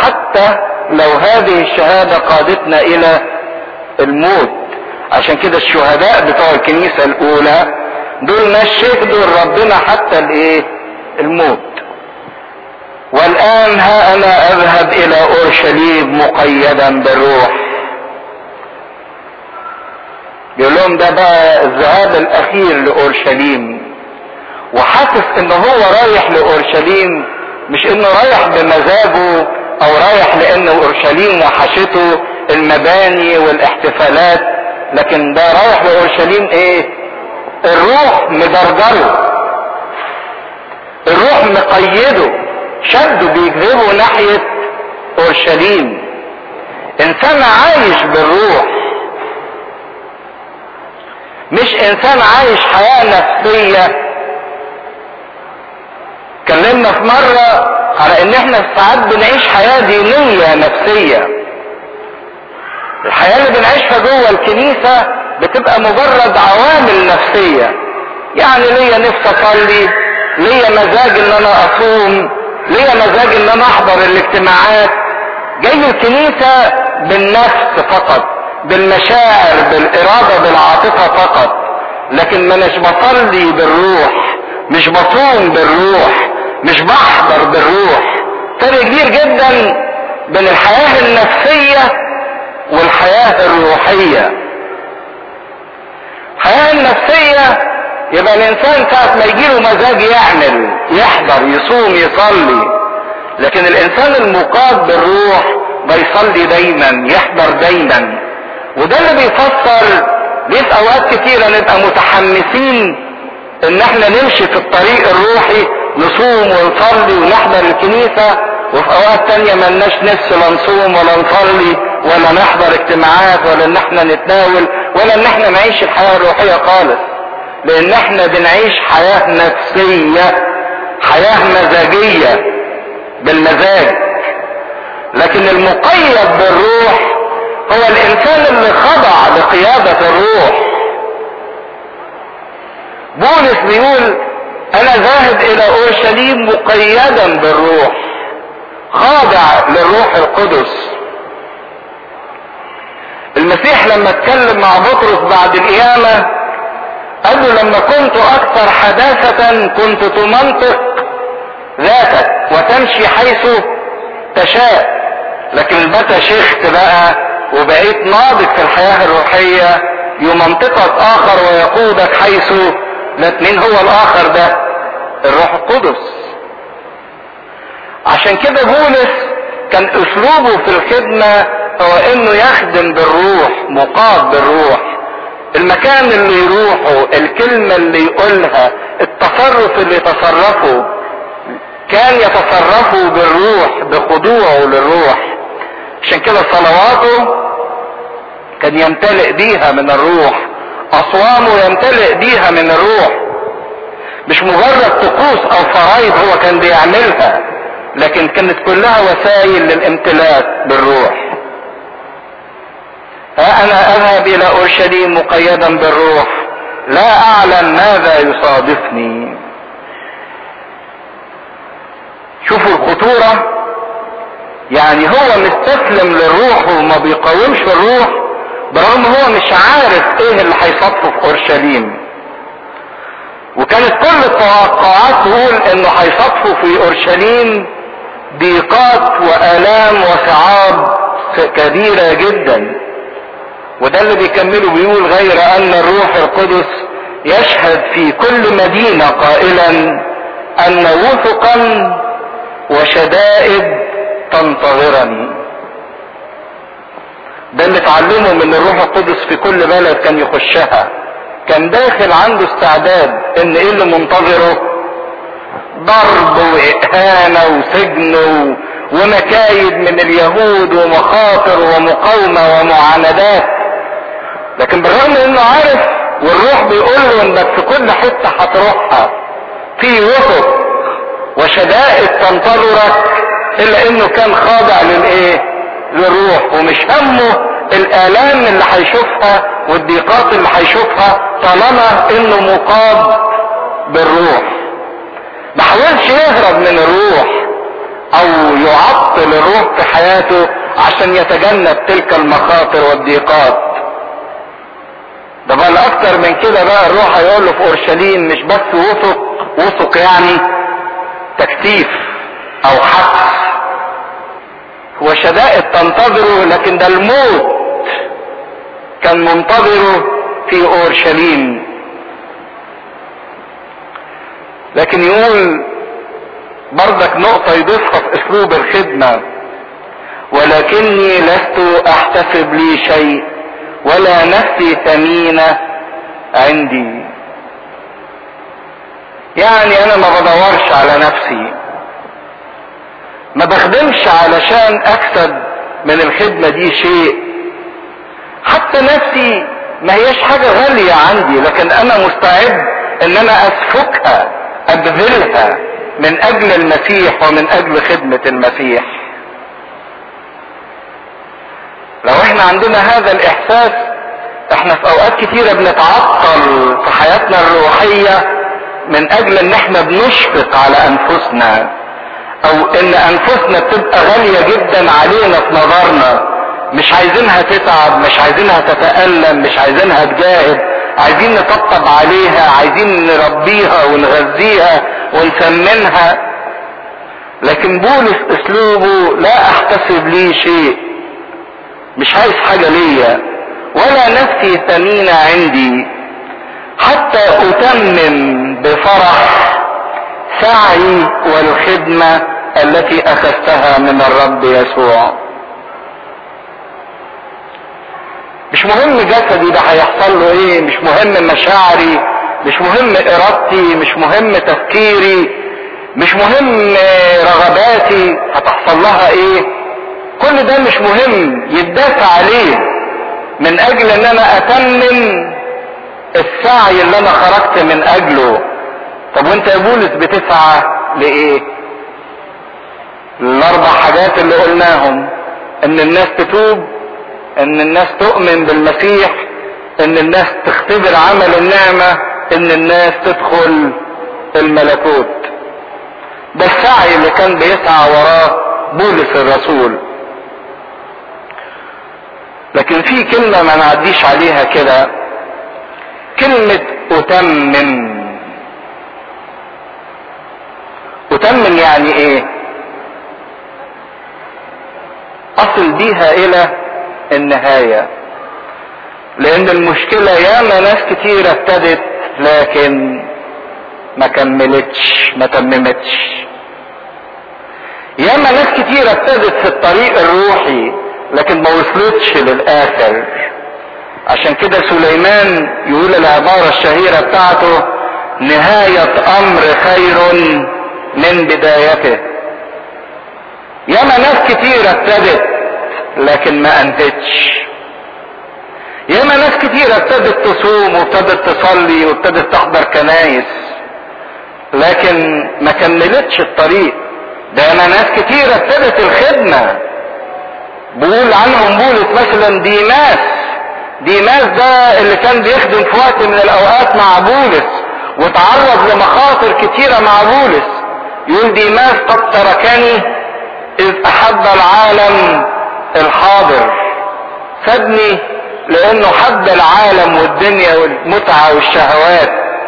حتى لو هذه الشهادة قادتنا الى الموت عشان كده الشهداء بتوع الكنيسة الاولى دول ناس شهدوا ربنا حتى الايه الموت والان ها انا اذهب الى اورشليم مقيدا بالروح بيقول لهم ده بقى الذهاب الاخير لاورشليم وحاسس ان هو رايح لاورشليم مش انه رايح بمزاجه او رايح لان اورشليم وحشته المباني والاحتفالات لكن ده رايح لاورشليم ايه الروح مدرجره الروح مقيده شده بيجذبه ناحية اورشليم انسان عايش بالروح مش انسان عايش حياة نفسية اتكلمنا في مرة على ان احنا ساعات بنعيش حياة دينية نفسية الحياة اللي بنعيشها جوه الكنيسة بتبقى مجرد عوامل نفسية يعني ليا نفسي اصلي ليا مزاج ان انا اصوم ليا مزاج ان انا احضر الاجتماعات جاي الكنيسة بالنفس فقط بالمشاعر بالارادة بالعاطفة فقط لكن ما مش بصلي بالروح مش بصوم بالروح مش بحضر بالروح فرق كبير جدا بين الحياة النفسية والحياة الروحية الحياة النفسية يبقى الانسان ساعة ما يجيله مزاج يعمل يحضر يصوم يصلي لكن الانسان المقاد بالروح بيصلي دايما يحضر دايما وده اللي بيفسر ليه في اوقات كتيرة نبقى متحمسين ان احنا نمشي في الطريق الروحي نصوم ونصلي ونحضر الكنيسة وفي اوقات تانية ملناش نفس لا نصوم ولا نصلي ولا نحضر اجتماعات ولا ان احنا نتناول ولا ان احنا نعيش الحياة الروحية خالص لان احنا بنعيش حياة نفسية حياة مزاجية بالمزاج لكن المقيد بالروح هو الانسان اللي خضع لقيادة الروح بولس بيقول انا ذاهب الى اورشليم مقيدا بالروح خاضع للروح القدس المسيح لما اتكلم مع بطرس بعد القيامة قال له لما كنت اكثر حداثة كنت تمنطق ذاتك وتمشي حيث تشاء لكن متى شيخت بقى وبقيت ناضج في الحياة الروحية يمنطقك اخر ويقودك حيث مين هو الاخر ده الروح القدس عشان كده بولس كان اسلوبه في الخدمة هو انه يخدم بالروح مقاد بالروح المكان اللي يروحه الكلمة اللي يقولها التصرف اللي يتصرفه كان يتصرفه بالروح بخضوعه للروح عشان كده صلواته كان يمتلئ بيها من الروح اصوامه يمتلئ بيها من الروح مش مجرد طقوس او فرائض هو كان بيعملها لكن كانت كلها وسائل للامتلاك بالروح ها انا اذهب الى اورشليم مقيدا بالروح لا اعلم ماذا يصادفني شوفوا الخطورة يعني هو مستسلم للروح وما بيقاومش الروح برغم هو مش عارف ايه اللي هيصادفه في اورشليم وكانت كل التوقعات تقول انه هيصادفه في اورشليم ضيقات والام وصعاب كبيرة جدا وده اللي بيكمله بيقول غير ان الروح القدس يشهد في كل مدينة قائلا ان وثقا وشدائد تنتظرني ده اللي اتعلمه من الروح القدس في كل بلد كان يخشها كان داخل عنده استعداد ان ايه اللي منتظره ضرب واهانه وسجن ومكايد من اليهود ومخاطر ومقاومه ومعاندات لكن بالرغم انه عارف والروح بيقول له انك في كل حته هتروحها في وثق وشدائد تنتظرك الا انه كان خاضع للايه للروح ومش همه الالام اللي هيشوفها والضيقات اللي هيشوفها طالما انه مقاد بالروح ما حاولش يهرب من الروح او يعطل الروح في حياته عشان يتجنب تلك المخاطر والضيقات ده بل اكتر من كده بقى الروح هيقول له في اورشليم مش بس وثق وثق يعني تكتيف او حبس هو شدائد تنتظره لكن ده الموت كان منتظره في اورشليم لكن يقول بردك نقطة يضيفها في اسلوب الخدمة ولكني لست احتسب لي شيء ولا نفسي ثمينة عندي يعني انا ما بدورش على نفسي ما بخدمش علشان اكسب من الخدمة دي شيء حتى نفسي ما هيش حاجة غالية عندي لكن انا مستعد ان انا اسفكها ابذلها من اجل المسيح ومن اجل خدمة المسيح لو احنا عندنا هذا الاحساس احنا في اوقات كتيرة بنتعطل في حياتنا الروحية من اجل ان احنا بنشفق على انفسنا او ان انفسنا بتبقى غالية جدا علينا في نظرنا مش عايزينها تتعب مش عايزينها تتألم مش عايزينها تجاهد عايزين نطبطب عليها عايزين نربيها ونغذيها ونسمنها لكن بولس اسلوبه لا احتسب لي شيء مش عايز حاجة ليا ولا نفسي ثمينة عندي حتى اتمم بفرح سعي والخدمة التي اخذتها من الرب يسوع مش مهم جسدي ده هيحصل له ايه مش مهم مشاعري مش مهم ارادتي مش مهم تفكيري مش مهم رغباتي هتحصل لها ايه كل ده مش مهم يتدافع عليه من اجل ان انا اتمم السعي اللي انا خرجت من اجله طب وانت يا بولس بتسعى لايه الاربع حاجات اللي قلناهم ان الناس تتوب ان الناس تؤمن بالمسيح ان الناس تختبر عمل النعمة ان الناس تدخل الملكوت ده السعي اللي كان بيسعى وراه بولس الرسول لكن في كلمة ما نعديش عليها كده كلمة أتمم أتمم يعني إيه؟ أصل بيها إلى النهاية لأن المشكلة ياما ناس كتيرة ابتدت لكن ما كملتش ما تممتش ياما ناس كتيرة ابتدت في الطريق الروحي لكن ما وصلتش للآخر عشان كده سليمان يقول العبارة الشهيرة بتاعته نهاية أمر خير من بدايته ياما ناس كتيرة ابتدت لكن ما أنتجش ياما ناس كتيرة ابتدت تصوم وابتدت تصلي وابتدت تحضر كنايس لكن ما كملتش الطريق ده ياما ناس كتيرة ابتدت الخدمة بيقول عنهم بولس مثلا ديماس ديماس ده اللي كان بيخدم في وقت من الاوقات مع بولس وتعرض لمخاطر كتيرة مع بولس يقول ديماس قد تركني اذ احب العالم الحاضر سابني لانه حب العالم والدنيا والمتعة والشهوات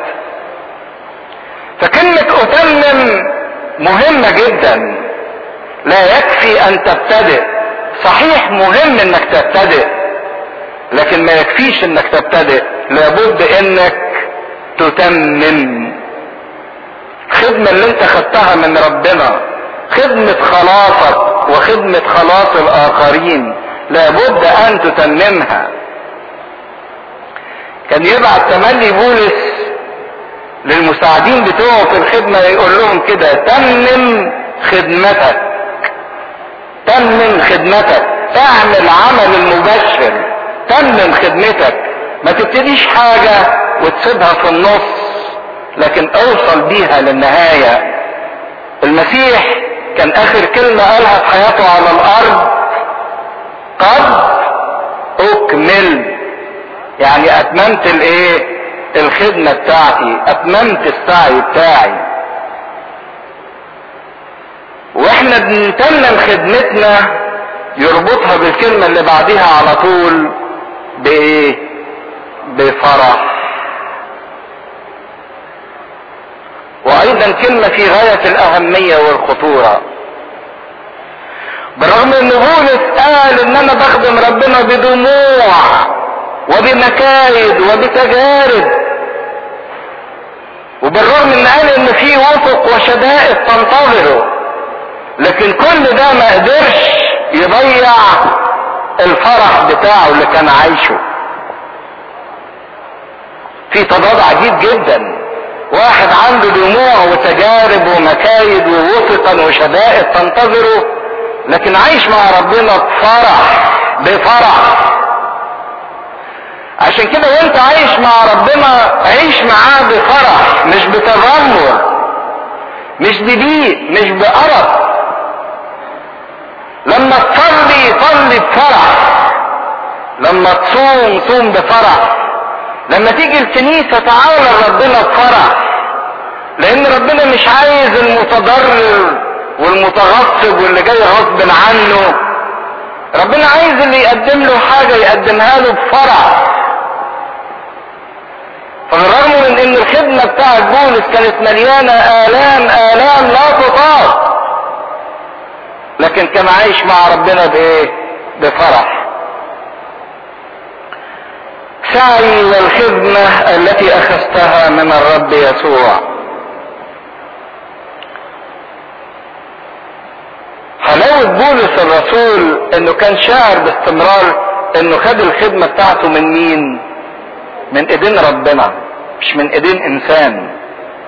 فكلمة اتمم مهمة جدا لا يكفي ان تبتدئ صحيح مهم انك تبتدئ لكن ما يكفيش انك تبتدئ لابد انك تتمم الخدمة اللي انت خدتها من ربنا خدمة خلاصك وخدمة خلاص الاخرين لابد ان تتممها كان يبعت تملي بولس للمساعدين بتوعه في الخدمة يقول لهم كده تمم خدمتك تمم خدمتك اعمل عمل المبشر تمم خدمتك ما تبتديش حاجة وتسيبها في النص لكن اوصل بيها للنهاية المسيح كان اخر كلمة قالها في حياته على الارض قد اكمل يعني اتممت الايه الخدمة بتاعتي اتممت السعي بتاعي احنا بنتمم خدمتنا يربطها بالكلمة اللي بعدها على طول بايه بفرح وايضا كلمة في غاية الاهمية والخطورة بالرغم ان بولس قال ان انا بخدم ربنا بدموع وبمكايد وبتجارب وبالرغم ان قال ان في وفق وشدائد تنتظره لكن كل ده ما قدرش يضيع الفرح بتاعه اللي كان عايشه في تضاد عجيب جدا واحد عنده دموع وتجارب ومكايد ووسطا وشدائد تنتظره لكن عايش مع ربنا بفرح بفرح عشان كده وانت عايش مع ربنا عيش معاه بفرح مش بتذمر مش بضيق مش بقرف لما تصلي صلي بفرح لما تصوم صوم بفرح لما تيجي الكنيسة تعالى ربنا بفرح لان ربنا مش عايز المتضرر والمتغصب واللي جاي غصب عنه ربنا عايز اللي يقدم له حاجة يقدمها له بفرح فبالرغم من ان الخدمة بتاعت بولس كانت مليانة آلام آلام لا تطاق لكن كان عايش مع ربنا بايه بفرح سعي والخدمة التي اخذتها من الرب يسوع حلاوة بولس الرسول انه كان شاعر باستمرار انه خد الخدمة بتاعته من مين من ايدين ربنا مش من ايدين انسان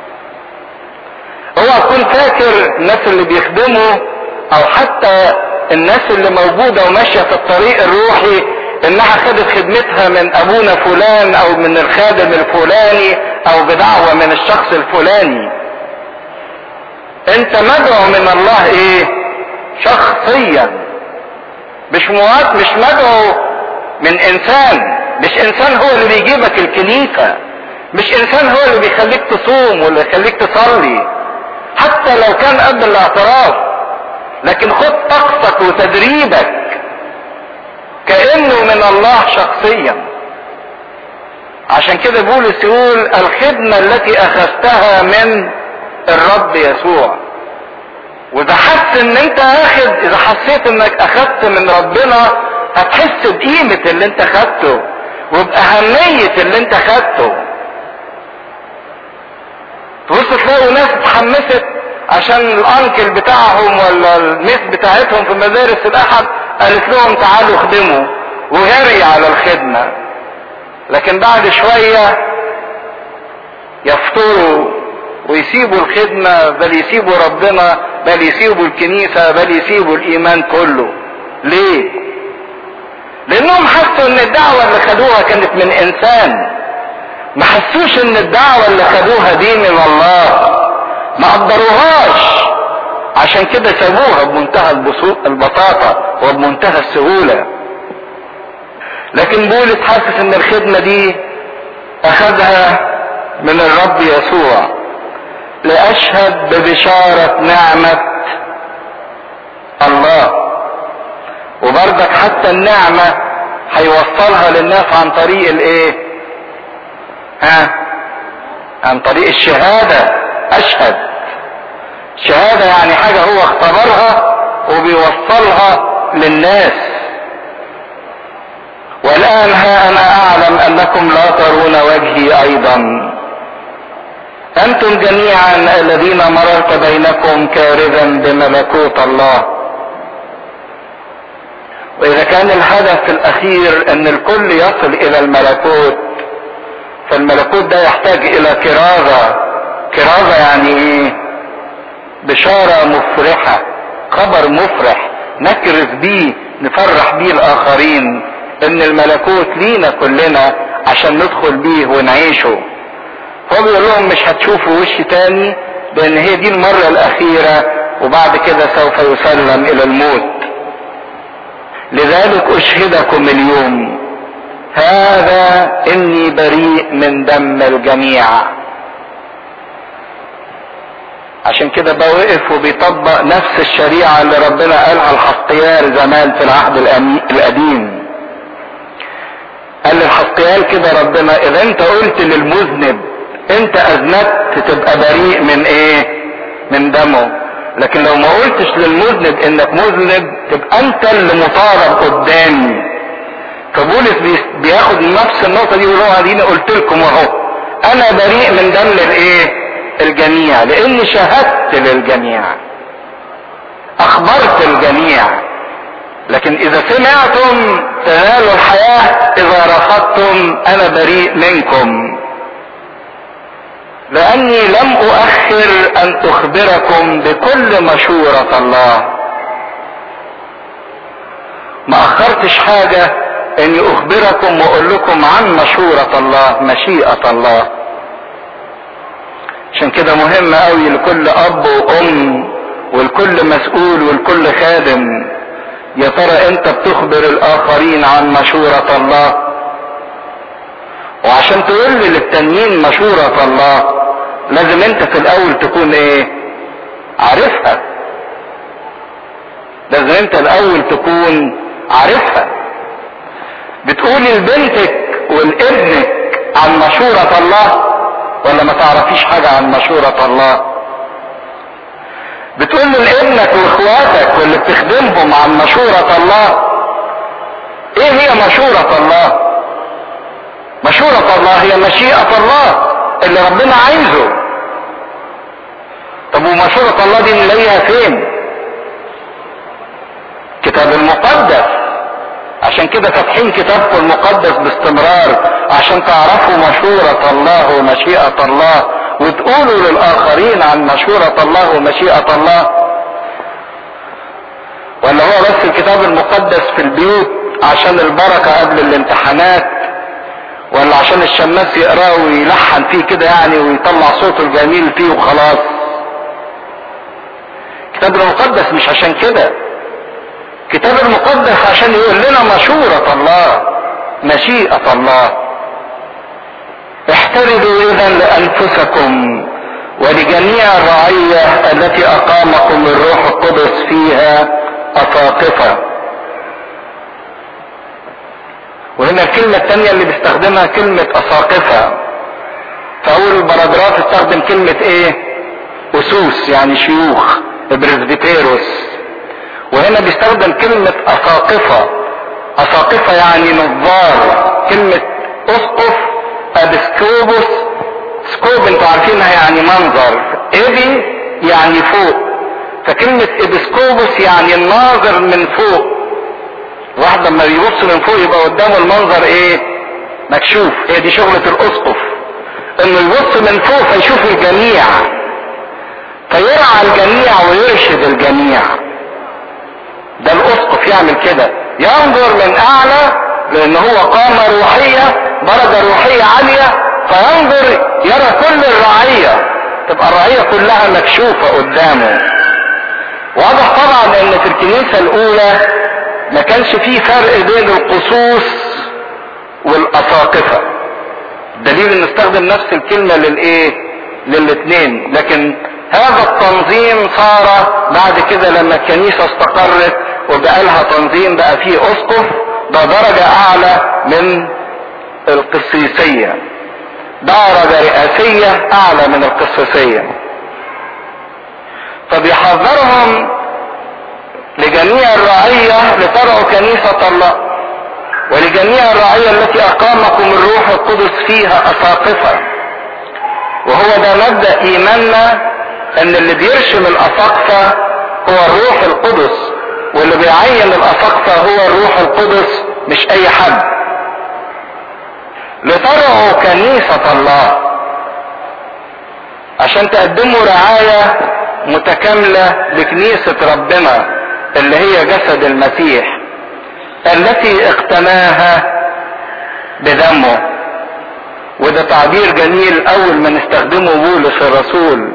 هو تكون فاكر الناس اللي بيخدموا او حتى الناس اللي موجودة وماشية في الطريق الروحي انها خدت خدمتها من ابونا فلان او من الخادم الفلاني او بدعوة من الشخص الفلاني انت مدعو من الله ايه شخصيا مش مواد مش مدعو من انسان مش انسان هو اللي بيجيبك الكنيسة مش انسان هو اللي بيخليك تصوم ولا يخليك تصلي حتى لو كان قبل الاعتراف لكن خد طاقتك وتدريبك كانه من الله شخصيا عشان كده بولس يقول الخدمة التي اخذتها من الرب يسوع واذا حس ان انت اخد اذا حسيت انك اخدت من ربنا هتحس بقيمة اللي انت خدته وبأهمية اللي انت خدته تبص تلاقوا ناس اتحمست عشان الانكل بتاعهم ولا الميس بتاعتهم في مدارس الاحد قالت لهم تعالوا خدموا وجري على الخدمة لكن بعد شوية يفطروا ويسيبوا الخدمة بل يسيبوا ربنا بل يسيبوا الكنيسة بل يسيبوا الايمان كله ليه لانهم حسوا ان الدعوة اللي خدوها كانت من انسان ما حسوش ان الدعوة اللي خدوها دي من الله ما قدروهاش عشان كده سابوها بمنتهى البساطة وبمنتهى السهولة لكن بولس حاسس ان الخدمة دي اخذها من الرب يسوع لاشهد ببشارة نعمة الله وبرضك حتى النعمة هيوصلها للناس عن طريق الايه ها عن طريق الشهادة اشهد شهادة يعني حاجة هو اختبرها وبيوصلها للناس والآن ها أنا أعلم أنكم لا ترون وجهي أيضا أنتم جميعا الذين مررت بينكم كارثا بملكوت الله وإذا كان الهدف الأخير أن الكل يصل إلى الملكوت فالملكوت ده يحتاج إلى كرازة كرازة يعني إيه؟ بشارة مفرحة خبر مفرح نكرز بيه نفرح بيه الآخرين إن الملكوت لينا كلنا عشان ندخل بيه ونعيشه هو بيقول لهم مش هتشوفوا وش تاني لان هي دي المرة الاخيرة وبعد كده سوف يسلم الى الموت لذلك اشهدكم اليوم هذا اني بريء من دم الجميع عشان كده بقى وقف وبيطبق نفس الشريعة اللي ربنا قالها الحسقيال زمان في العهد القديم قال للحسقيال كده ربنا اذا انت قلت للمذنب انت اذنبت تبقى بريء من ايه من دمه لكن لو ما قلتش للمذنب انك مذنب تبقى انت اللي مطالب قدامي فبولس بياخد نفس النقطه دي ويقول اديني قلت لكم اهو انا بريء من دم الايه الجميع لاني شهدت للجميع اخبرت الجميع لكن اذا سمعتم تنالوا الحياه اذا رفضتم انا بريء منكم لاني لم اؤخر ان اخبركم بكل مشورة الله ما اخرتش حاجة اني اخبركم واقول لكم عن مشورة الله مشيئة الله عشان كده مهم قوي لكل اب وام ولكل مسؤول ولكل خادم يا ترى انت بتخبر الاخرين عن مشورة الله وعشان تقول للتانيين مشورة الله لازم انت في الاول تكون ايه عارفها لازم انت الاول تكون عارفها بتقولي لبنتك ولابنك عن مشورة الله ولا ما تعرفيش حاجة عن مشورة الله بتقول لابنك واخواتك واللي بتخدمهم عن مشورة الله ايه هي مشورة الله مشورة الله هي مشيئة الله اللي ربنا عايزه طب ومشورة الله دي نلاقيها فين كتاب المقدس عشان كده فاتحين كتابكم المقدس باستمرار عشان تعرفوا مشورة الله ومشيئة الله وتقولوا للآخرين عن مشورة الله ومشيئة الله ولا هو بس الكتاب المقدس في البيوت عشان البركة قبل الامتحانات ولا عشان الشماس يقراه ويلحن فيه كده يعني ويطلع صوته الجميل فيه وخلاص الكتاب المقدس مش عشان كده الكتاب المقدس عشان يقول لنا مشورة الله مشيئة الله احترزوا اذا لانفسكم ولجميع الرعية التي اقامكم الروح القدس فيها اساقفة وهنا الكلمة الثانية اللي بيستخدمها كلمة اساقفة في اول البراجراف استخدم كلمة ايه اسوس يعني شيوخ بريسبيتيروس وهنا بيستخدم كلمة اساقفة اساقفة يعني نظار كلمة اسقف ابسكوبوس سكوب انتوا عارفينها يعني منظر ابي يعني فوق فكلمة ابسكوبوس يعني الناظر من فوق واحد لما بيبص من فوق يبقى قدامه المنظر ايه مكشوف هي دي شغلة الاسقف انه يبص من فوق فيشوف الجميع فيرعى الجميع ويرشد الجميع ده الاسقف يعمل كده ينظر من اعلى لان هو قامة روحية درجة روحية عالية فينظر يرى كل الرعية تبقى الرعية كلها مكشوفة قدامه واضح طبعا ان في الكنيسة الاولى ما كانش فيه فرق بين القصوص والاساقفة دليل ان استخدم نفس الكلمة للايه للاثنين لكن هذا التنظيم صار بعد كده لما الكنيسة استقرت وبقى لها تنظيم بقى فيه اسقف ده درجة اعلى من القسيسية درجة رئاسية اعلى من القسيسية فبيحذرهم لجميع الرعية لترعوا كنيسة الله ولجميع الرعية التي اقامكم الروح القدس فيها اساقفة وهو ده مبدأ ايماننا ان اللي بيرشم الاساقفة هو الروح القدس واللي بيعين الاساقفة هو الروح القدس مش اي حد لترعوا كنيسة الله عشان تقدموا رعاية متكاملة لكنيسة ربنا اللي هي جسد المسيح التي اقتناها بدمه وده تعبير جميل اول ما نستخدمه بولس الرسول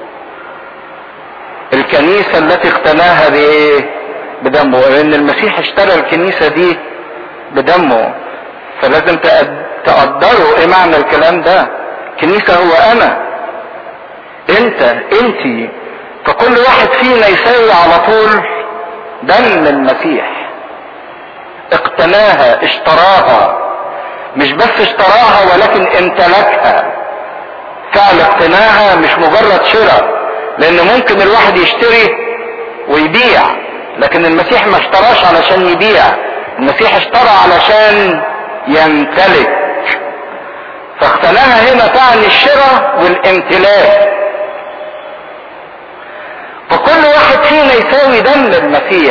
الكنيسة التي اقتناها بايه بدمه لان المسيح اشترى الكنيسة دي بدمه فلازم تقدروا ايه معنى الكلام ده كنيسة هو انا انت انتي فكل واحد فينا يساوي على طول دم المسيح اقتناها اشتراها مش بس اشتراها ولكن امتلكها فعل اقتناها مش مجرد شراء لان ممكن الواحد يشتري ويبيع لكن المسيح ما اشتراش علشان يبيع المسيح اشترى علشان يمتلك فاقتناها هنا تعني الشراء والامتلاك فكل واحد فينا يساوي دم المسيح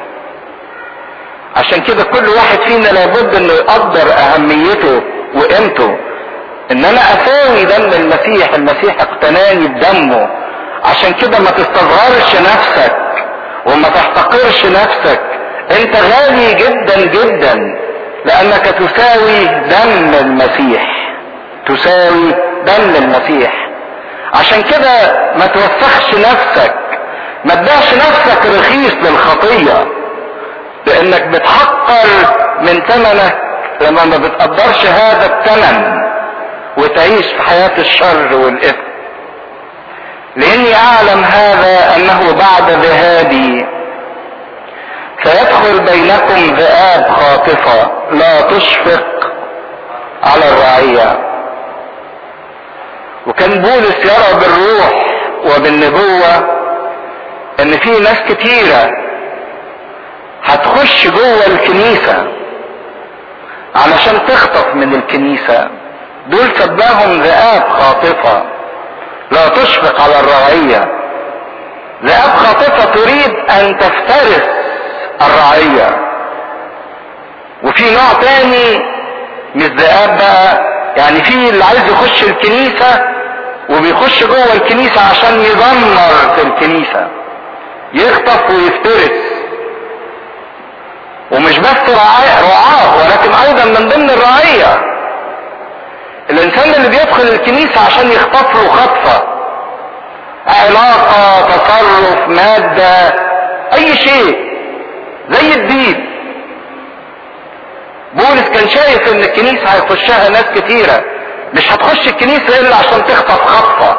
عشان كده كل واحد فينا لابد انه يقدر اهميته وقيمته ان انا اساوي دم المسيح المسيح اقتناني بدمه عشان كده ما تستصغرش نفسك وما تحتقرش نفسك انت غالي جدا جدا لانك تساوي دم المسيح تساوي دم المسيح عشان كده ما توسخش نفسك ما تبيعش نفسك رخيص للخطية لانك بتحقر من ثمنك لما ما بتقدرش هذا الثمن وتعيش في حياة الشر والإثم لاني اعلم هذا انه بعد ذهابي سيدخل بينكم ذئاب خاطفة لا تشفق على الرعية وكان بولس يرى بالروح وبالنبوة ان في ناس كتيرة هتخش جوه الكنيسة علشان تخطف من الكنيسة دول سباهم ذئاب خاطفة لا تشفق على الرعية ذئاب خاطفة تريد ان تفترس الرعية وفي نوع تاني مش ذئاب بقى يعني في اللي عايز يخش الكنيسة وبيخش جوه الكنيسة عشان يدمر في الكنيسة يخطف ويفترس ومش بس رعاة ولكن ايضا من ضمن الرعية الانسان اللي بيدخل الكنيسة عشان يخطف له خطفة علاقة تصرف مادة اي شيء زي الديب بولس كان شايف ان الكنيسة هيخشها ناس كتيرة مش هتخش الكنيسة الا عشان تخطف خطفة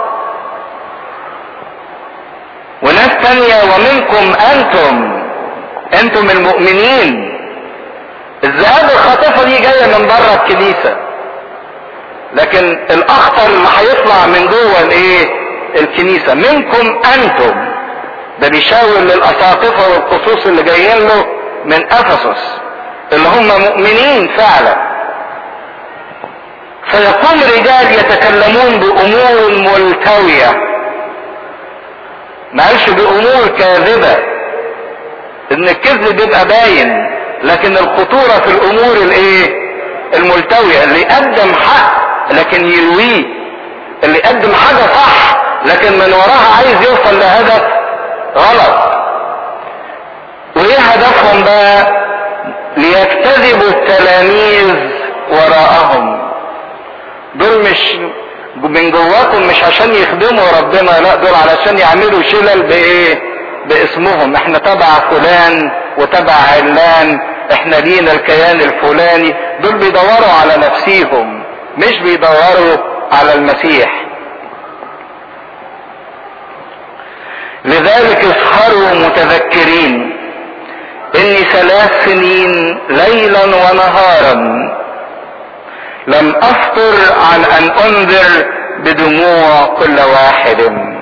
وناس تانية ومنكم انتم انتم المؤمنين الذهاب الخاطفة دي جاية من بره الكنيسة لكن الاخطر اللي هيطلع من جوه الايه الكنيسة منكم انتم ده بيشاور للاساقفة والقصوص اللي جايين له من افسس اللي هم مؤمنين فعلا فيقوم رجال يتكلمون بامور ملتوية ما قالش بامور كاذبة ان الكذب بيبقى باين لكن الخطورة في الامور الايه الملتوية اللي يقدم حق لكن يلويه اللي يقدم حاجة صح لكن من وراها عايز يوصل لهدف غلط وايه هدفهم بقى ليجتذبوا التلاميذ وراءهم دول مش من جواكم مش عشان يخدموا ربنا لا دول علشان يعملوا شلل بايه باسمهم احنا تبع فلان وتبع علان احنا لينا الكيان الفلاني دول بيدوروا على نفسيهم مش بيدوروا على المسيح لذلك اسهروا متذكرين اني ثلاث سنين ليلا ونهارا لم افطر عن ان انذر بدموع كل واحد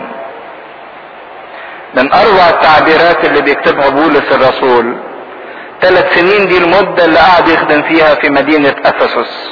من اروع التعبيرات اللي بيكتبها بولس الرسول ثلاث سنين دي المدة اللي قعد يخدم فيها في مدينة افسس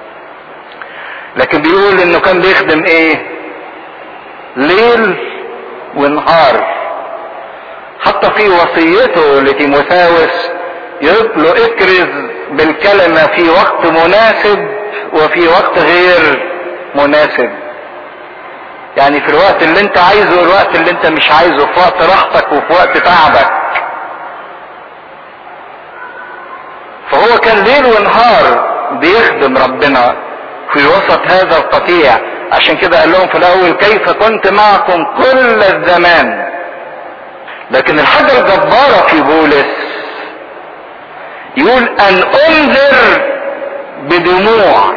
لكن بيقول انه كان بيخدم ايه ليل ونهار حتى في وصيته لتيموثاوس يقول له اكرز بالكلمة في وقت مناسب وفي وقت غير مناسب يعني في الوقت اللي انت عايزه والوقت اللي انت مش عايزه في وقت راحتك وفي وقت تعبك فهو كان ليل ونهار بيخدم ربنا في وسط هذا القطيع عشان كده قال لهم في الاول كيف كنت معكم كل الزمان لكن الحاجة الجبارة في بولس يقول ان انذر بدموع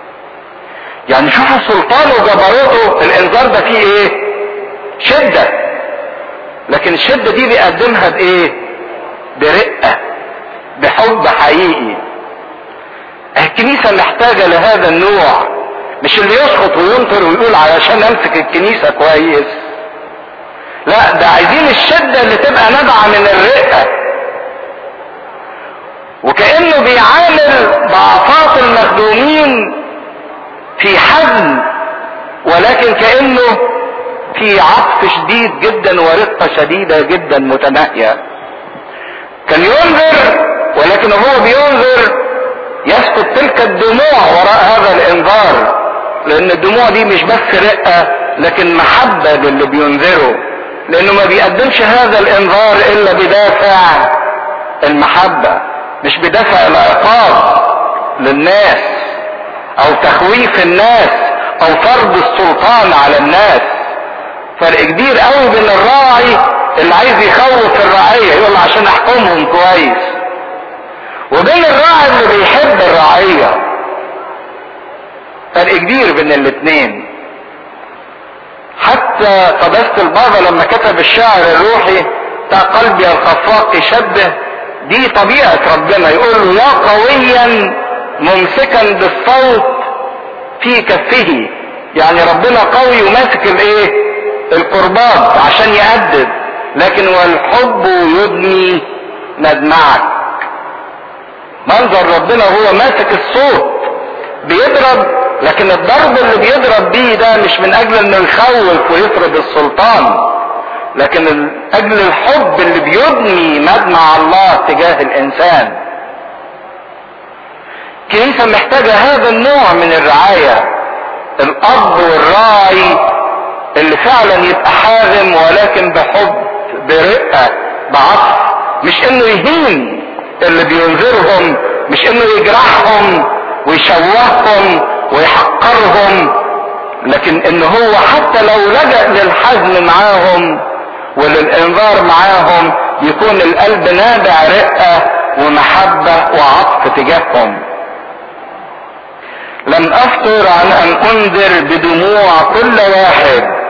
يعني شوفوا سلطانه وجبروته الانذار ده فيه ايه شدة لكن الشدة دي بيقدمها بايه برقة بحب حقيقي الكنيسة محتاجة لهذا النوع مش اللي يسقط وينطر ويقول علشان امسك الكنيسة كويس لا ده عايزين الشدة اللي تبقى نابعة من الرقة وكأنه بيعامل ضعفات المخدومين في حزم ولكن كأنه في عطف شديد جدا ورقة شديدة جدا متناهية كان ينذر ولكن هو بينذر يسقط تلك الدموع وراء هذا الانذار لان الدموع دي مش بس رقة لكن محبة للي بينذره لانه ما بيقدمش هذا الانذار الا بدافع المحبة مش بدافع العقاب للناس او تخويف الناس او فرض السلطان على الناس فرق كبير قوي بين الراعي اللي عايز يخوف الرعية يقول عشان احكمهم كويس وبين الراعي اللي بيحب الرعية فرق كبير بين الاتنين حتى قداسة البابا لما كتب الشعر الروحي بتاع قلبي الخفاق يشبه دي طبيعة ربنا يقول له يا قويا ممسكا بالصوت في كفه يعني ربنا قوي وماسك الايه القربات عشان يأدب لكن والحب يبني مدمعك منظر ربنا هو ماسك الصوت بيضرب لكن الضرب اللي بيضرب بيه ده مش من اجل انه يخوف ويفرض السلطان لكن من اجل الحب اللي بيبني مدمع الله تجاه الانسان الكنيسة محتاجة هذا النوع من الرعاية الاب والراعي اللي فعلا يبقى حازم ولكن بحب برقة بعطف مش انه يهين اللي بينذرهم مش انه يجرحهم ويشوههم ويحقرهم لكن ان هو حتى لو لجأ للحزم معاهم وللانذار معاهم يكون القلب نابع رقة ومحبة وعطف تجاههم لم افتر عن ان انذر بدموع كل واحد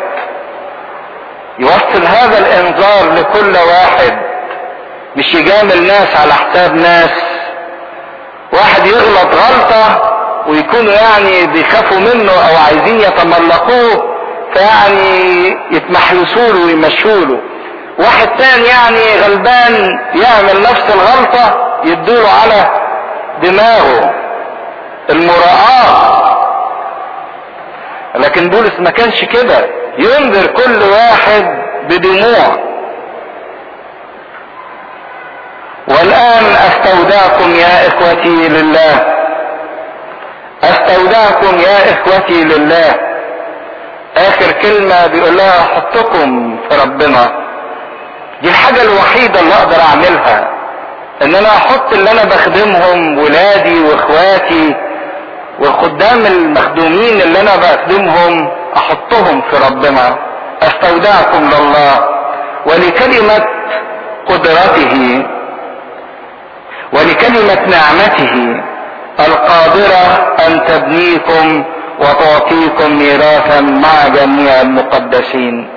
يوصل هذا الانذار لكل واحد مش يجامل ناس على حساب ناس واحد يغلط غلطة ويكونوا يعني بيخافوا منه او عايزين يتملقوه فيعني يتمحيصوا له ويمشوا له واحد تاني يعني غلبان يعمل نفس الغلطة يدوله على دماغه المراءة لكن بولس ما كانش كده ينذر كل واحد بدموع والآن أستودعكم يا إخوتي لله أستودعكم يا إخوتي لله آخر كلمة بيقول لها أحطكم في ربنا دي الحاجة الوحيدة اللي أقدر أعملها إن أنا أحط اللي أنا بخدمهم ولادي وإخواتي والخدام المخدومين اللي أنا بخدمهم أحطهم في ربنا أستودعكم لله ولكلمة قدرته ولكلمة نعمته القادرة أن تبنيكم وتعطيكم ميراثا مع جميع المقدسين.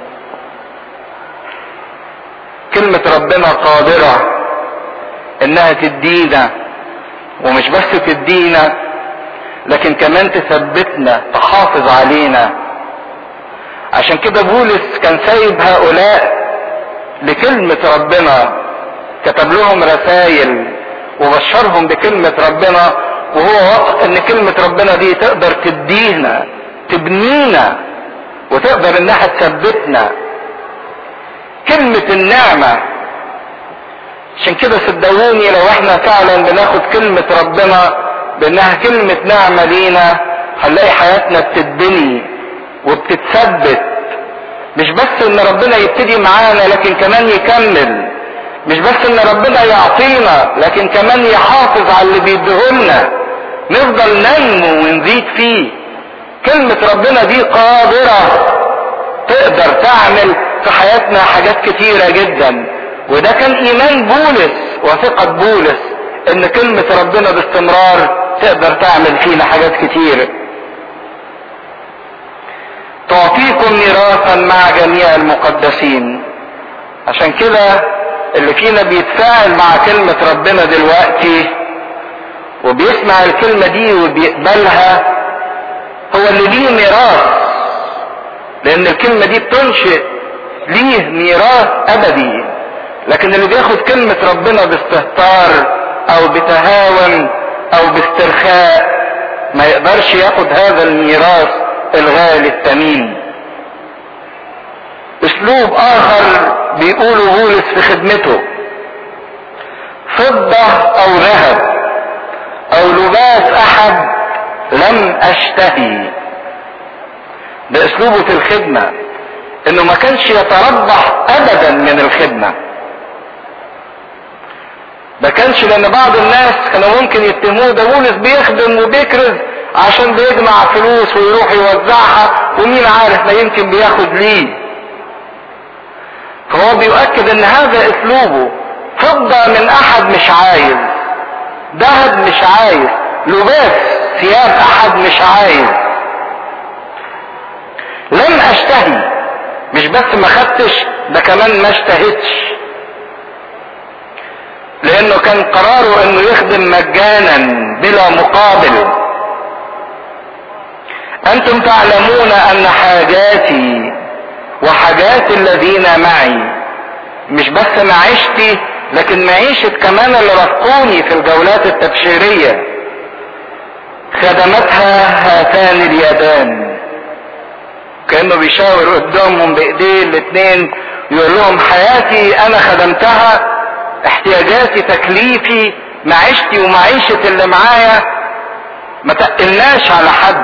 كلمة ربنا قادرة إنها تدينا ومش بس تدينا لكن كمان تثبتنا تحافظ علينا. عشان كده بولس كان سايب هؤلاء لكلمة ربنا كتب لهم رسائل وبشرهم بكلمة ربنا وهو واثق ان كلمة ربنا دي تقدر تدينا تبنينا وتقدر انها تثبتنا كلمة النعمة عشان كده صدقوني لو احنا فعلا بناخد كلمة ربنا بانها كلمة نعمة لينا هنلاقي حياتنا بتتبني وبتتثبت مش بس ان ربنا يبتدي معانا لكن كمان يكمل مش بس ان ربنا يعطينا لكن كمان يحافظ على اللي بيديهولنا نفضل ننمو ونزيد فيه كلمة ربنا دي قادرة تقدر تعمل في حياتنا حاجات كتيرة جدا وده كان ايمان بولس وثقة بولس ان كلمة ربنا باستمرار تقدر تعمل فينا حاجات كتير تعطيكم ميراثا مع جميع المقدسين عشان كده اللي فينا بيتفاعل مع كلمة ربنا دلوقتي وبيسمع الكلمة دي وبيقبلها هو اللي ليه ميراث لان الكلمة دي بتنشئ ليه ميراث ابدي لكن اللي بياخد كلمة ربنا باستهتار او بتهاون او باسترخاء ما يقدرش ياخد هذا الميراث الغالي الثمين اسلوب اخر بيقوله بولس في خدمته فضة او ذهب او لباس احد لم اشتهي ده اسلوبه في الخدمة انه ما كانش يتربح ابدا من الخدمة ما كانش لان بعض الناس كانوا ممكن يتهموه ده بولس بيخدم وبيكرز عشان بيجمع فلوس ويروح يوزعها ومين عارف ما يمكن بياخد ليه فهو بيؤكد ان هذا اسلوبه فضة من احد مش عايز ذهب مش عايز لباس ثياب احد مش عايز لم اشتهي مش بس ما خدتش ده كمان ما اشتهتش لانه كان قراره انه يخدم مجانا بلا مقابل انتم تعلمون ان حاجاتي وحاجات الذين معي مش بس معيشتي لكن معيشة كمان اللي رافقوني في الجولات التبشيرية خدمتها هاتان اليدان كأنه بيشاور قدامهم بإيديه الاتنين يقول لهم حياتي أنا خدمتها احتياجاتي تكليفي معيشتي ومعيشة اللي معايا ما تقلناش على حد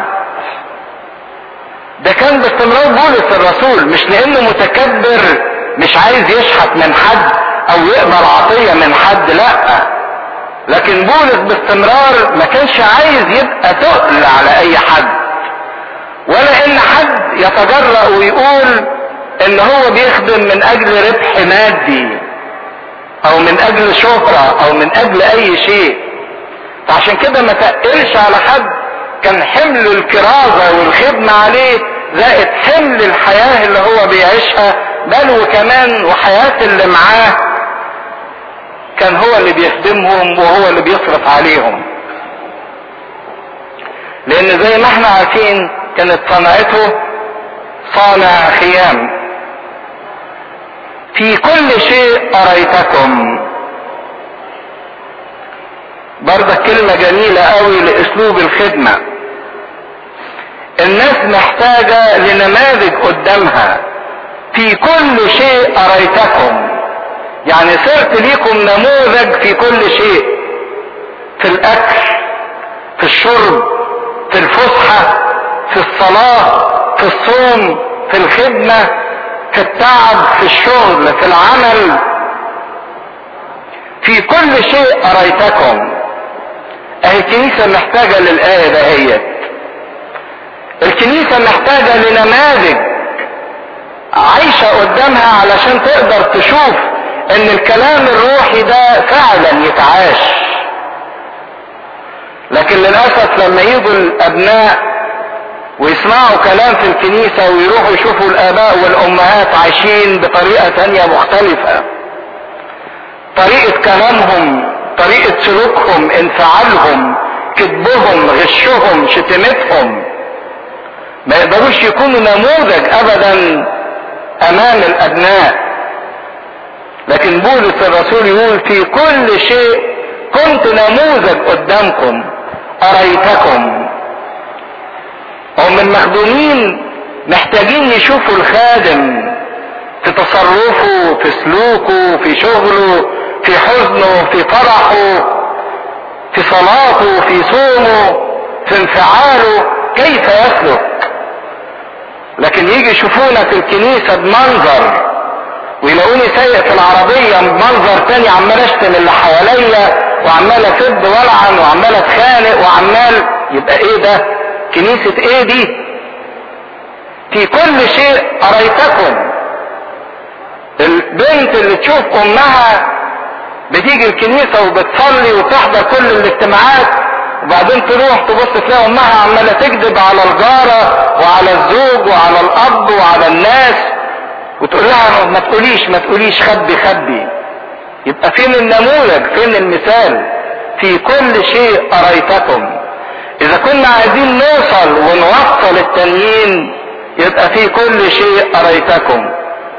ده كان باستمرار بولس الرسول مش لانه متكبر مش عايز يشحت من حد او يقبل عطية من حد لا لكن بولس باستمرار ما كانش عايز يبقى تقل على اي حد ولا ان حد يتجرأ ويقول ان هو بيخدم من اجل ربح مادي او من اجل شهرة او من اجل اي شيء فعشان كده ما تقلش على حد كان حمل الكرازة والخدمة عليه زائد حمل الحياة اللي هو بيعيشها بل وكمان وحياة اللي معاه كان هو اللي بيخدمهم وهو اللي بيصرف عليهم لان زي ما احنا عارفين كانت صنعته صانع خيام في كل شيء اريتكم برضك كلمة جميلة قوي لاسلوب الخدمة الناس محتاجة لنماذج قدامها في كل شيء اريتكم يعني صرت ليكم نموذج في كل شيء في الاكل في الشرب في الفسحة في الصلاة في الصوم في الخدمة في التعب في الشغل في العمل في كل شيء اريتكم اهي الكنيسة محتاجة للآية دهيت الكنيسة محتاجة لنماذج عايشة قدامها علشان تقدر تشوف ان الكلام الروحي ده فعلا يتعاش لكن للأسف لما يجوا الأبناء ويسمعوا كلام في الكنيسة ويروحوا يشوفوا الآباء والأمهات عايشين بطريقة تانية مختلفة طريقة كلامهم طريقة سلوكهم انفعالهم كذبهم غشهم شتمتهم ما يقدروش يكونوا نموذج ابدا امام الابناء لكن بولس الرسول يقول في كل شيء كنت نموذج قدامكم اريتكم هم المخدومين محتاجين يشوفوا الخادم في تصرفه في سلوكه في شغله في حزنه في فرحه في صلاته في صومه في انفعاله كيف يسلك لكن يجي يشوفونا في الكنيسة بمنظر ويلاقوني سايق في العربية بمنظر تاني عمال اشتم اللي حواليا وعمال اسد والعن وعمال اتخانق وعمال يبقى ايه ده كنيسة ايه دي في كل شيء اريتكم البنت اللي تشوف امها بتيجي الكنيسة وبتصلي وتحضر كل الاجتماعات وبعدين تروح تبص تلاقي امها عمالة تكذب على الجارة وعلى الزوج وعلى الاب وعلى الناس وتقول لها ما تقوليش ما تقوليش خبي خبي يبقى فين النموذج فين المثال في كل شيء أريتكم إذا كنا عايزين نوصل ونوصل التانيين يبقى في كل شيء أريتكم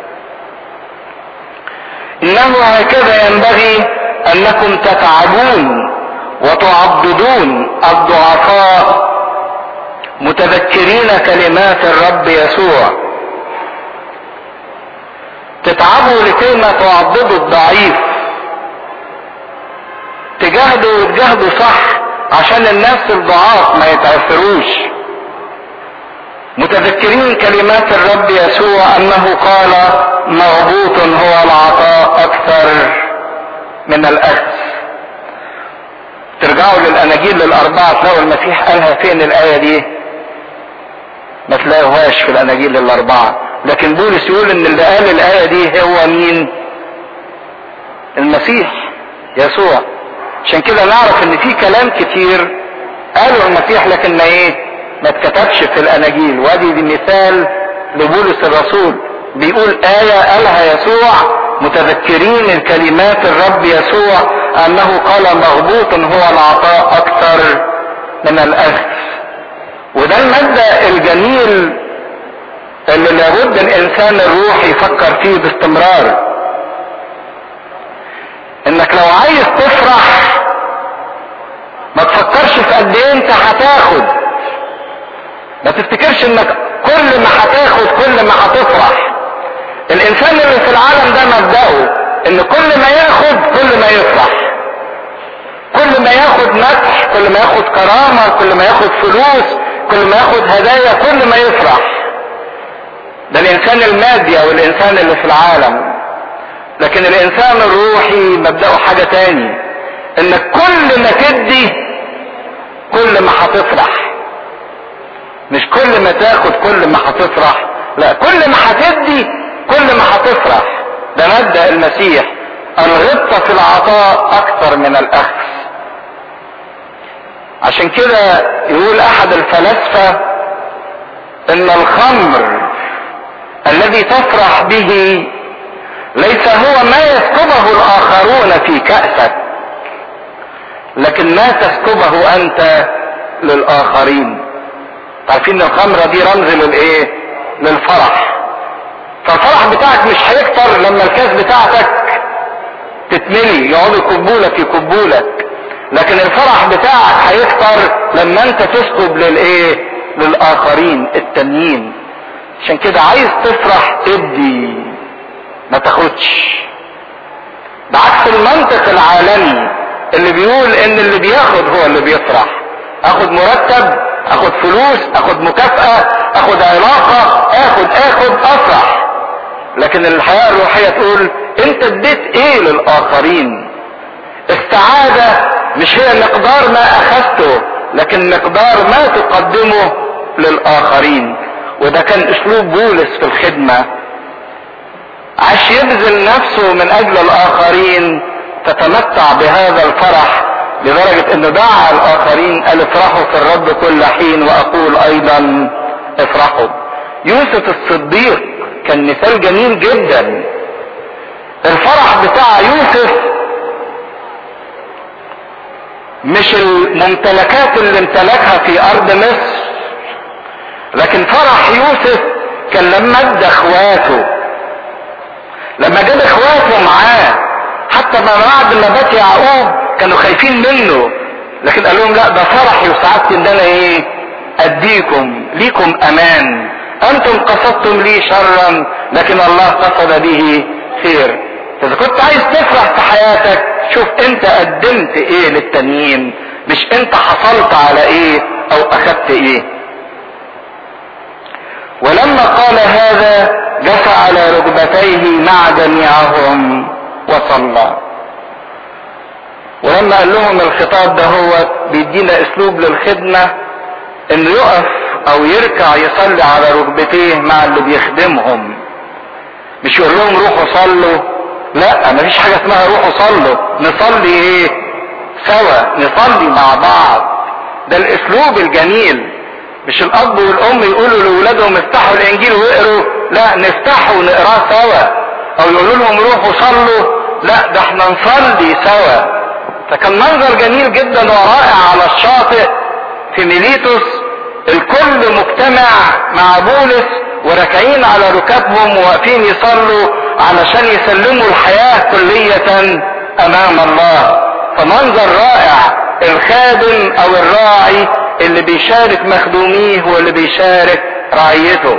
إنه هكذا ينبغي أنكم تتعبون وتعضدون الضعفاء متذكرين كلمات الرب يسوع تتعبوا لكي ما تعضدوا الضعيف تجاهدوا وتجاهدوا صح عشان الناس الضعاف ما يتأثروش متذكرين كلمات الرب يسوع انه قال مغبوط هو العطاء اكثر من الاخذ ترجعوا للاناجيل الاربعه تلاقوا المسيح قالها فين الايه دي ما تلاقوهاش في الاناجيل الاربعه لكن بولس يقول ان اللي قال الايه دي هو مين المسيح يسوع عشان كده نعرف ان في كلام كتير قاله المسيح لكن ما ايه ما اتكتبش في الاناجيل وادي دي مثال لبولس الرسول بيقول آية قالها يسوع متذكرين الكلمات الرب يسوع انه قال مغبوط هو العطاء اكثر من الاخذ وده المبدأ الجميل اللي لابد الانسان الروحي يفكر فيه باستمرار انك لو عايز تفرح ما تفكرش في قد ايه انت هتاخد ما تفتكرش انك كل ما هتاخد كل ما هتفرح الانسان اللي في العالم ده مبدأه ان كل ما ياخد كل ما يفرح كل ما ياخد مدح كل ما ياخد كرامة كل ما ياخد فلوس كل ما ياخد هدايا كل ما يفرح ده الانسان المادي او الانسان اللي في العالم لكن الانسان الروحي مبدأه حاجة تاني انك كل ما تدي كل ما هتفرح مش كل ما تاخد كل ما هتفرح لا كل ما هتدي كل ما هتفرح ده مبدأ المسيح الغبطة في العطاء اكثر من الاخذ عشان كده يقول احد الفلاسفة ان الخمر الذي تفرح به ليس هو ما يسكبه الاخرون في كأسك لكن ما تسكبه انت للاخرين عارفين ان الخمرة دي رمز للايه للفرح فالفرح بتاعك مش هيكتر لما الكاس بتاعتك تتملي يقعدوا يكبولك يكبولك لكن الفرح بتاعك هيكتر لما انت تسكب للايه للاخرين التانيين عشان كده عايز تفرح ادي ما تاخدش بعكس المنطق العالمي اللي بيقول ان اللي بياخد هو اللي بيفرح اخد مرتب اخد فلوس اخد مكافأة اخد علاقة اخد اخد افرح لكن الحياة الروحية تقول انت اديت ايه للاخرين السعادة مش هي مقدار ما اخذته لكن مقدار ما تقدمه للاخرين وده كان اسلوب بولس في الخدمة عاش يبذل نفسه من اجل الاخرين تتمتع بهذا الفرح لدرجة انه دعا الاخرين قال افرحوا في الرب كل حين واقول ايضا افرحوا يوسف الصديق كان مثال جميل جدا الفرح بتاع يوسف مش الممتلكات اللي امتلكها في ارض مصر لكن فرح يوسف كان لما ادى اخواته لما جاب اخواته معاه حتى ما بعد ما بات يعقوب كانوا خايفين منه لكن قال لهم لا ده فرحي وسعادتي ان انا ايه اديكم ليكم امان انتم قصدتم لي شرا لكن الله قصد به خير اذا كنت عايز تفرح في حياتك شوف انت قدمت ايه للتانيين مش انت حصلت على ايه او اخدت ايه ولما قال هذا جثى على ركبتيه مع جميعهم وصلى ولما قال لهم الخطاب ده هو بيدينا اسلوب للخدمة انه يقف او يركع يصلي على ركبتيه مع اللي بيخدمهم مش يقول لهم روحوا صلوا لا مفيش حاجة اسمها روحوا صلوا نصلي ايه سوا نصلي مع بعض ده الاسلوب الجميل مش الاب والام يقولوا لاولادهم افتحوا الانجيل واقروا لا نفتحه ونقراه سوا او يقولوا لهم روحوا صلوا لا ده احنا نصلي سوا فكان منظر جميل جدا ورائع على الشاطئ في ميليتوس الكل مجتمع مع بولس وراكعين على ركابهم وواقفين يصلوا علشان يسلموا الحياة كلية امام الله فمنظر رائع الخادم او الراعي اللي بيشارك مخدوميه واللي بيشارك رعيته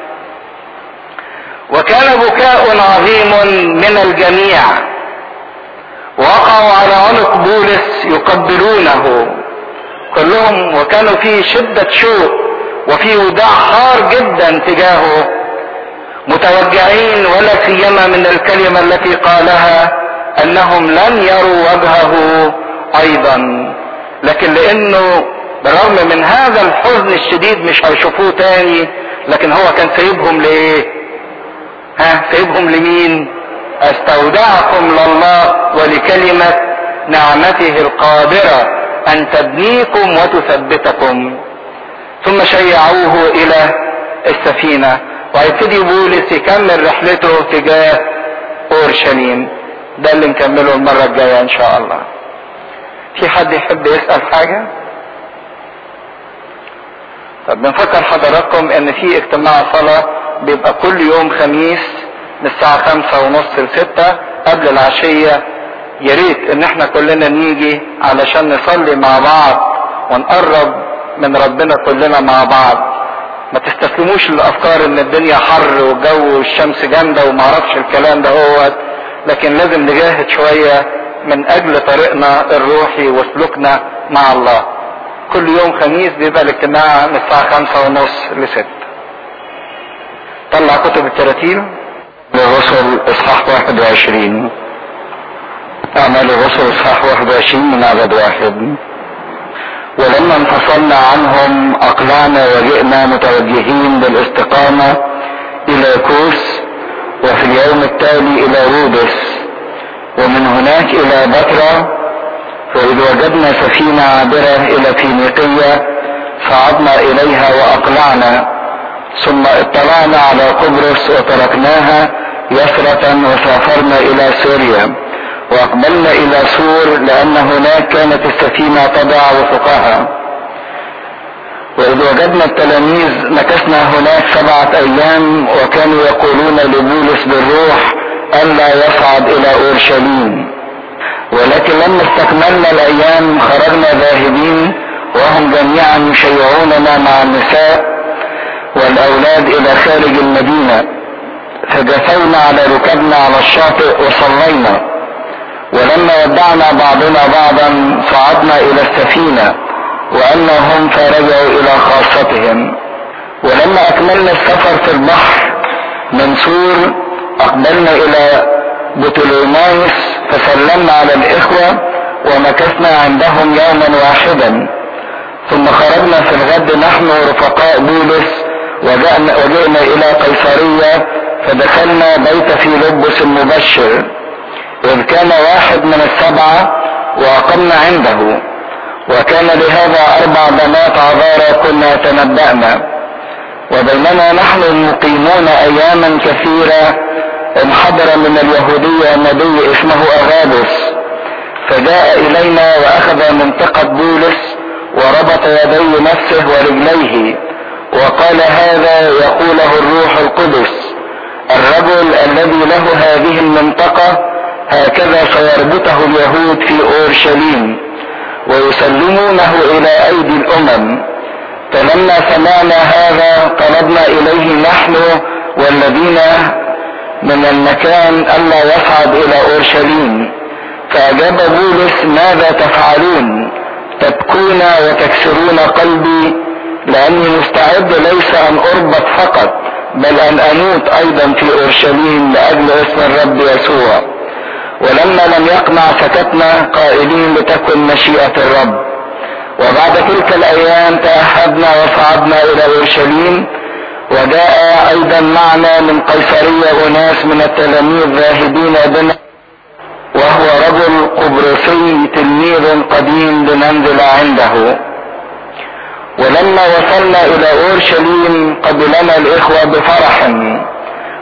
وكان بكاء عظيم من الجميع وقعوا على عنق بولس يقبلونه كلهم وكانوا في شدة شوق وفي وداع حار جدا تجاهه متوجعين ولا سيما من الكلمة التي قالها انهم لن يروا وجهه ايضا لكن لانه بالرغم من هذا الحزن الشديد مش هيشوفوه تاني لكن هو كان سايبهم لايه ها سايبهم لمين استودعكم لله ولكلمة نعمته القادرة ان تبنيكم وتثبتكم ثم شيعوه الى السفينة وهيبتدي بولس يكمل رحلته تجاه اورشليم ده اللي نكمله المرة الجاية ان شاء الله في حد يحب يسأل حاجة طب بنفكر حضراتكم ان في اجتماع صلاة بيبقى كل يوم خميس من الساعة خمسة ونص لستة قبل العشية يا ريت ان احنا كلنا نيجي علشان نصلي مع بعض ونقرب من ربنا كلنا مع بعض ما تستسلموش للافكار ان الدنيا حر والجو والشمس جامدة ومعرفش الكلام ده هو لكن لازم نجاهد شوية من اجل طريقنا الروحي وسلوكنا مع الله كل يوم خميس بيبقى الاجتماع من الساعة خمسة ونص لست طلع كتب التراتيل للرسل اصحاح 21 اعمال الرسل اصحاح 21 من عدد واحد ولما انفصلنا عنهم اقلعنا وجئنا متوجهين بالاستقامة الى كوس وفي اليوم التالي الى رودس ومن هناك الى بترا فإذ وجدنا سفينة عابرة إلى فينيقية صعدنا إليها وأقلعنا ثم اطلعنا على قبرص وتركناها يسرة وسافرنا إلى سوريا وأقبلنا إلى سور لأن هناك كانت السفينة تضع وفقها وإذ وجدنا التلاميذ مكثنا هناك سبعة أيام وكانوا يقولون لبولس بالروح ألا يصعد إلى أورشليم ولكن لما استكملنا الايام خرجنا ذاهبين وهم جميعا يشيعوننا مع النساء والاولاد الى خارج المدينة فجثونا على ركبنا على الشاطئ وصلينا ولما ودعنا بعضنا بعضا صعدنا الى السفينة واما هم فرجعوا الى خاصتهم ولما اكملنا السفر في البحر من سور اقبلنا الى بطليمايس فسلمنا على الاخوة ومكثنا عندهم يوما واحدا ثم خرجنا في الغد نحن ورفقاء بولس وجئنا, وجئنا الى قيصرية فدخلنا بيت في لبس المبشر اذ كان واحد من السبعة واقمنا عنده وكان لهذا اربع بنات عذارى كنا تنبأنا وبينما نحن المقيمون اياما كثيرة انحدر من اليهودية نبي اسمه اغابس فجاء الينا واخذ منطقة بولس وربط يدي نفسه ورجليه وقال هذا يقوله الروح القدس الرجل الذي له هذه المنطقة هكذا سيربطه اليهود في اورشليم ويسلمونه الى ايدي الامم فلما سمعنا هذا طلبنا اليه نحن والذين من المكان الا يصعد الى اورشليم فاجاب بولس ماذا تفعلون تبكون وتكسرون قلبي لاني مستعد ليس ان اربط فقط بل ان اموت ايضا في اورشليم لاجل اسم الرب يسوع ولما لم يقنع سكتنا قائلين لتكن مشيئة الرب وبعد تلك الايام تأهبنا وصعدنا الى اورشليم وجاء ايضا معنا من قيصرية اناس من التلاميذ ذاهبين بنا وهو رجل قبرصي تلميذ قديم لننزل عنده ولما وصلنا الى اورشليم قبلنا الاخوة بفرح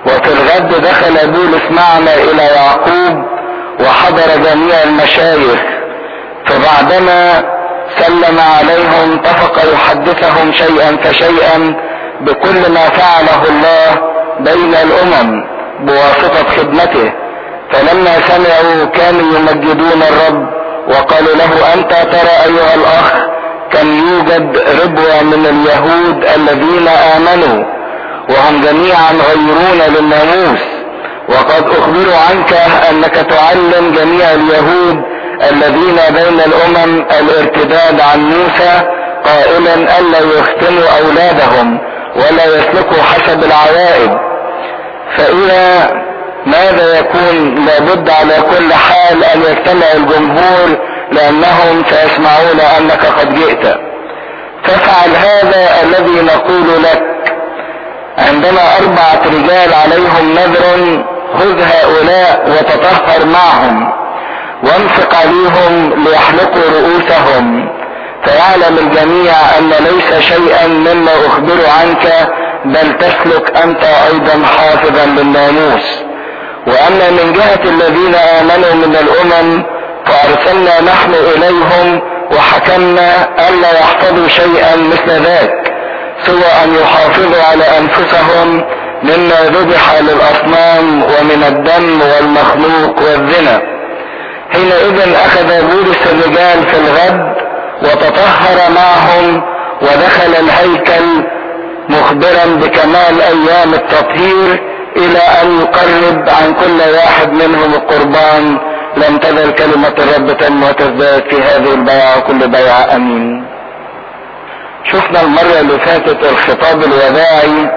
وفي الغد دخل بولس معنا الى يعقوب وحضر جميع المشايخ فبعدما سلم عليهم اتفق يحدثهم شيئا فشيئا بكل ما فعله الله بين الامم بواسطة خدمته فلما سمعوا كانوا يمجدون الرب وقالوا له انت ترى ايها الاخ كم يوجد ربوة من اليهود الذين امنوا وهم جميعا غيرون للناموس وقد اخبروا عنك انك تعلم جميع اليهود الذين بين الامم الارتداد عن موسى قائلا الا يختموا اولادهم ولا يسلكوا حسب العوائد فاذا ماذا يكون لابد على كل حال ان يجتمع الجمهور لانهم سيسمعون انك قد جئت فافعل هذا الذي نقول لك عندنا اربعة رجال عليهم نذر خذ هؤلاء وتطهر معهم وانفق عليهم ليحلقوا رؤوسهم فيعلم الجميع ان ليس شيئا مما اخبر عنك بل تسلك انت ايضا حافظا للناموس واما من جهة الذين امنوا من الامم فارسلنا نحن اليهم وحكمنا الا يحفظوا شيئا مثل ذاك سوى ان يحافظوا على انفسهم مما ذبح للاصنام ومن الدم والمخلوق والزنا حينئذ اخذ بولس الرجال في الغد وتطهر معهم ودخل الهيكل مخبرا بكمال ايام التطهير الى ان يقرب عن كل واحد منهم القربان لم تزل كلمة الرب تنمو وتزداد في هذه البيعة وكل بيعة امين شفنا المرة اللي فاتت الخطاب الوداعي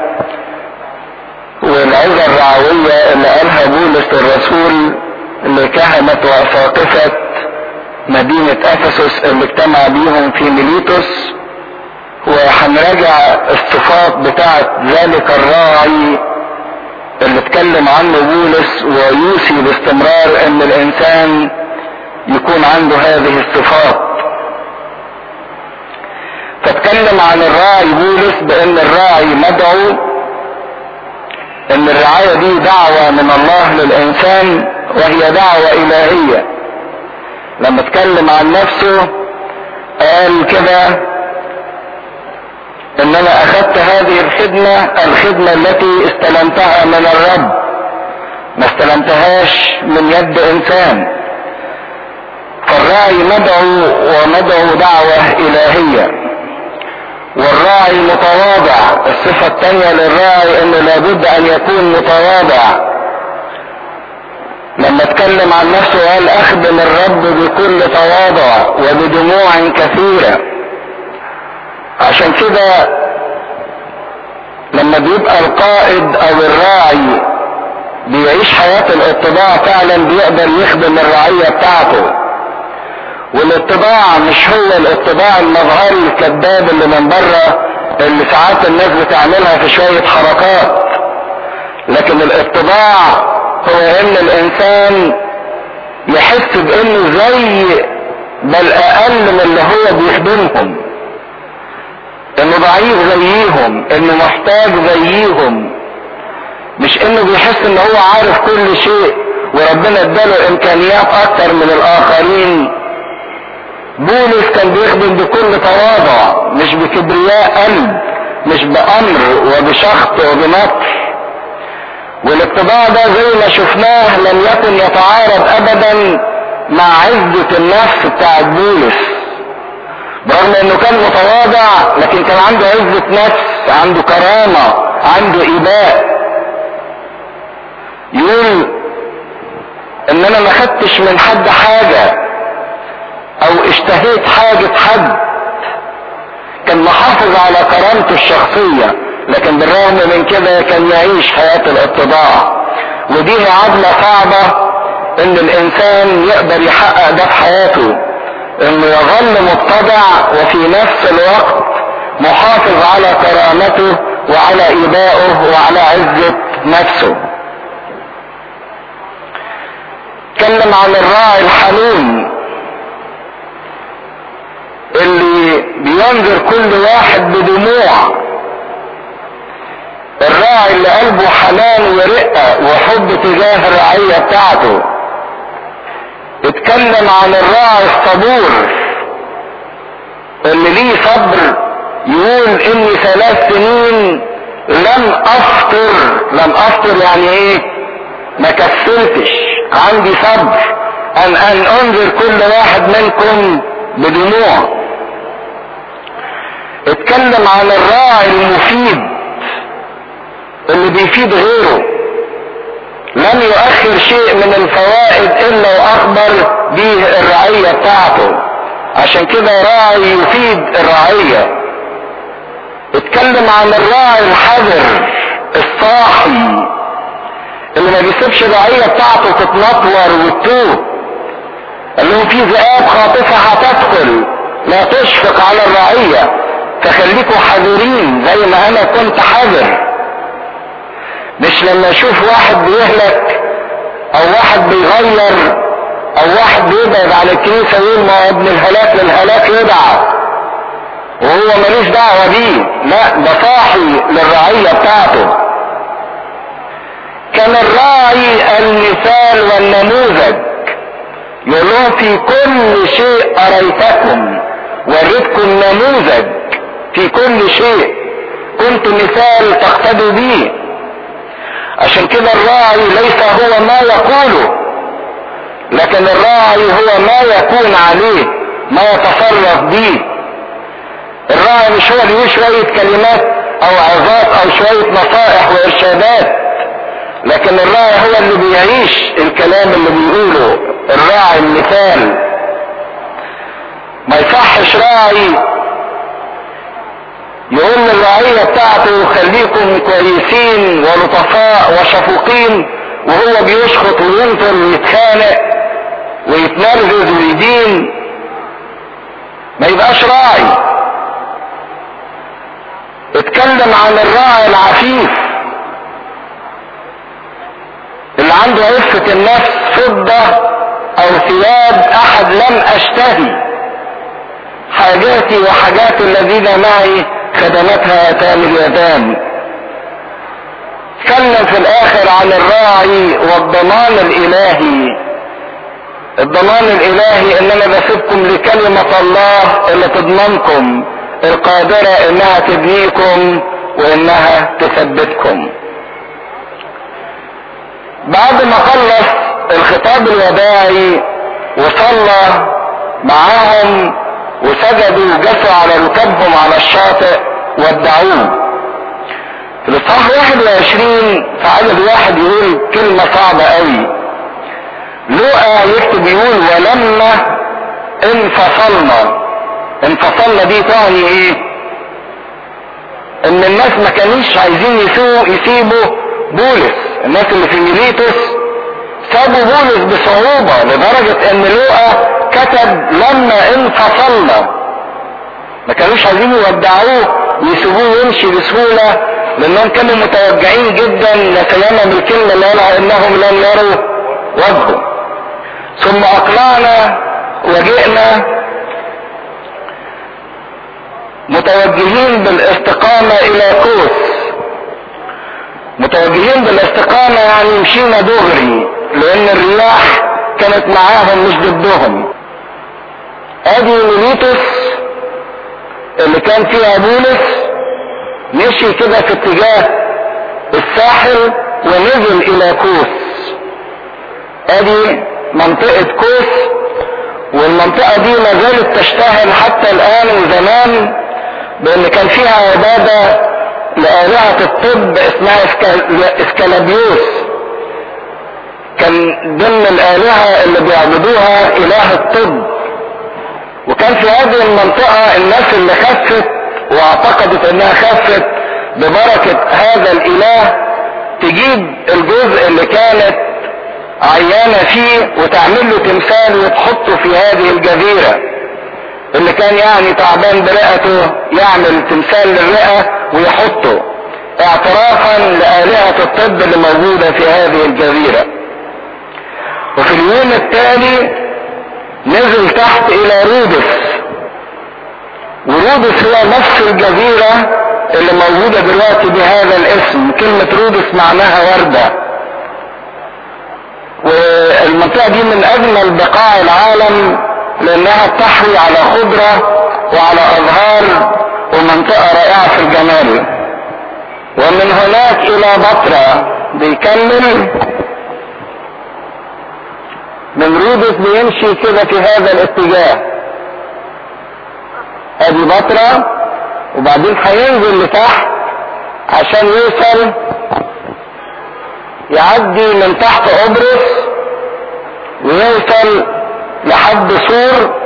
والعظة الرعوية اللي قالها بولس الرسول لكهنة وأساقفة مدينة أفسس اللي اجتمع بيهم في ميليتوس وهنراجع الصفات بتاعت ذلك الراعي اللي اتكلم عنه بولس ويوصي باستمرار ان الانسان يكون عنده هذه الصفات فاتكلم عن الراعي بولس بان الراعي مدعو ان الرعاية دي دعوة من الله للانسان وهي دعوة الهية لما اتكلم عن نفسه قال كده ان انا اخذت هذه الخدمة الخدمة التي استلمتها من الرب ما استلمتهاش من يد انسان فالراعي مدعو ومدعو دعوة الهية والراعي متواضع الصفة الثانية للراعي انه لابد ان يكون متواضع لما اتكلم عن نفسه قال اخدم الرب بكل تواضع وبدموع كثيرة عشان كده لما بيبقى القائد او الراعي بيعيش حياة الاتباع فعلا بيقدر يخدم الرعية بتاعته والاتباع مش هو الاتباع المظهري الكذاب اللي من بره اللي ساعات الناس بتعملها في شوية حركات لكن الاتباع هو ان الانسان يحس بانه زي بل اقل من اللي هو بيخدمهم انه ضعيف زيهم انه محتاج زيهم مش انه بيحس ان هو عارف كل شيء وربنا اداله امكانيات اكتر من الاخرين بولس كان بيخدم بكل تواضع مش بكبرياء قلب مش بامر وبشخط وبنطر والاتباع ده زي ما شفناه لم يكن يتعارض ابدا مع عزة النفس بتاعت بولس برغم انه كان متواضع لكن كان عنده عزة نفس عنده كرامة عنده اباء يقول ان انا ما خدتش من حد حاجة او اشتهيت حاجة حد كان محافظ على كرامته الشخصية لكن بالرغم من كده كان يعيش حياة الاتباع ودي معادلة صعبة ان الانسان يقدر يحقق ده في حياته انه يظل متبع وفي نفس الوقت محافظ على كرامته وعلى ايبائه وعلى عزة نفسه اتكلم عن الراعي الحنون اللي بينذر كل واحد بدموع الراعي اللي قلبه حنان ورقة وحب تجاه الرعية بتاعته اتكلم عن الراعي الصبور اللي ليه صبر يقول اني ثلاث سنين لم افطر لم افطر يعني ايه ما كسلتش عندي صبر ان ان انذر كل واحد منكم بدموع اتكلم عن الراعي المفيد اللي بيفيد غيره لم يؤخر شيء من الفوائد الا واخبر به الرعية بتاعته عشان كده راعي يفيد الرعية اتكلم عن الراعي الحذر الصاحي اللي ما بيسيبش الرعية بتاعته تتنطور وتتوه قال لهم في ذئاب خاطفة هتدخل لا تشفق على الرعية فخليكوا حذرين زي ما انا كنت حذر مش لما اشوف واحد بيهلك او واحد بيغير او واحد بيبعد عن الكنيسة يقول ما ابن الهلاك للهلاك يدعى وهو ملوش دعوة بيه لا ده صاحي للرعية بتاعته كان الراعي المثال والنموذج يقول لهم في كل شيء أريتكم وريتكم نموذج في كل شيء كنت مثال تقتدوا به عشان كده الراعي ليس هو ما يقوله لكن الراعي هو ما يكون عليه ما يتصرف به الراعي مش هو اللي يقول شوية كلمات او عظات او شوية نصائح وارشادات لكن الراعي هو اللي بيعيش الكلام اللي بيقوله الراعي المثال ما يصحش راعي يقول للرعية بتاعته خليكم كويسين ولطفاء وشفوقين وهو بيشخط وينطر ويتخانق ويتنرفز ويدين ما يبقاش راعي اتكلم عن الراعي العفيف اللي عنده عفة النفس فضة او ثياب احد لم اشتهي حاجاتي وحاجات الذين معي خدمتها اتام اليتام اتكلم في الاخر عن الراعي والضمان الالهي الضمان الالهي ان انا بسيبكم لكلمة الله اللي تضمنكم القادرة انها تبنيكم وانها تثبتكم بعد ما خلص الخطاب الوداعي وصلى معاهم وسجدوا وجثوا على ركبهم على الشاطئ ودعوه في الاصحاح 21 في عدد واحد يقول كلمة صعبة قوي لوقا يكتب يقول ولما انفصلنا انفصلنا دي تعني ايه ان الناس ما كانوش عايزين يسيبوا بولس الناس اللي في ميليتوس سابوا بولس بصعوبة لدرجة ان لوقا كتب لما انفصلنا ما كانوش عايزين يودعوه ويسيبوه يمشي بسهولة لانهم كانوا متوجعين جدا لا سيما بالكلمة اللي قالها انهم لم يروا وجهه ثم اقلعنا وجئنا متوجهين بالاستقامة الى كوس متوجهين بالاستقامة يعني مشينا دغري لان الرياح كانت معاهم مش ضدهم ادي ميليتوس اللي كان فيها بولس مشي كده في اتجاه الساحل ونزل الى كوس ادي منطقة كوس والمنطقة دي ما زالت تشتهر حتى الان وزمان بان كان فيها عبادة لآلهة الطب اسمها اسكالابيوس كان ضمن الآلهة اللي بيعبدوها إله الطب وكان في هذه المنطقة الناس اللي خفت واعتقدت انها خفت ببركة هذا الإله تجيب الجزء اللي كانت عيانة فيه وتعمل له تمثال وتحطه في هذه الجزيرة اللي كان يعني تعبان برئته يعمل تمثال للرئة ويحطه اعترافا لآلهة الطب اللي موجودة في هذه الجزيرة وفي اليوم التالي نزل تحت الى رودس ورودس هي نفس الجزيرة اللي موجودة دلوقتي بهذا الاسم كلمة رودس معناها وردة والمنطقة دي من اجمل بقاع العالم لانها تحوي على خضرة وعلى ازهار ومنطقة رائعة في الجمال ومن هناك الى بطرة بيكمل من رودس بيمشي كده في هذا الاتجاه ادي بطرة وبعدين هينزل لتحت عشان يوصل يعدي من تحت قبرص ويوصل لحد سور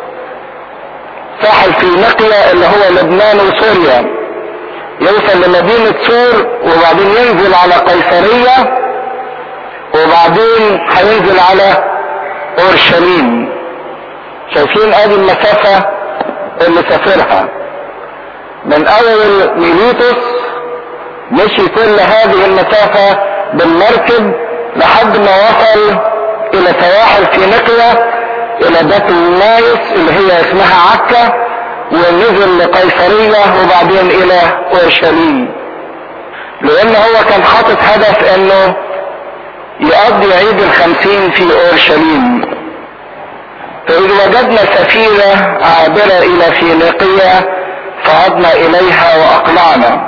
ساحل فينيقيا اللي هو لبنان وسوريا يوصل لمدينة سور وبعدين ينزل على قيصرية وبعدين هينزل على اورشليم شايفين ادي المسافة اللي سافرها من اول ميليتوس مشي كل هذه المسافة بالمركب لحد ما وصل الى سواحل فينيقيا الى بيت النايس اللي هي اسمها عكا ونزل لقيصرية وبعدين الى اورشليم لان هو كان حاطط هدف انه يقضي عيد الخمسين في اورشليم فاذ وجدنا سفينة عابرة الى فينيقيا صعدنا اليها واقلعنا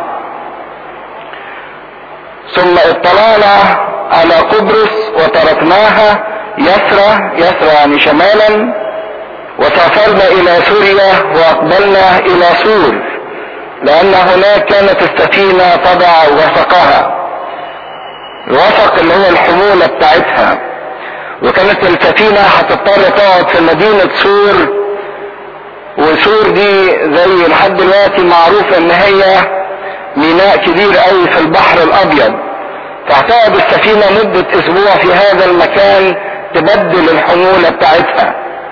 ثم اطلعنا على قبرص وتركناها يسرى يسرى يعني شمالا وسافرنا الى سوريا واقبلنا الى سور لان هناك كانت السفينة تضع وثقها الوثق اللي هو الحمولة بتاعتها وكانت السفينة هتضطر تقعد في مدينة سور وسور دي زي لحد دلوقتي معروف ان هي ميناء كبير قوي في البحر الابيض فهتقعد السفينة مدة اسبوع في هذا المكان تبدل الحمولة بتاعتها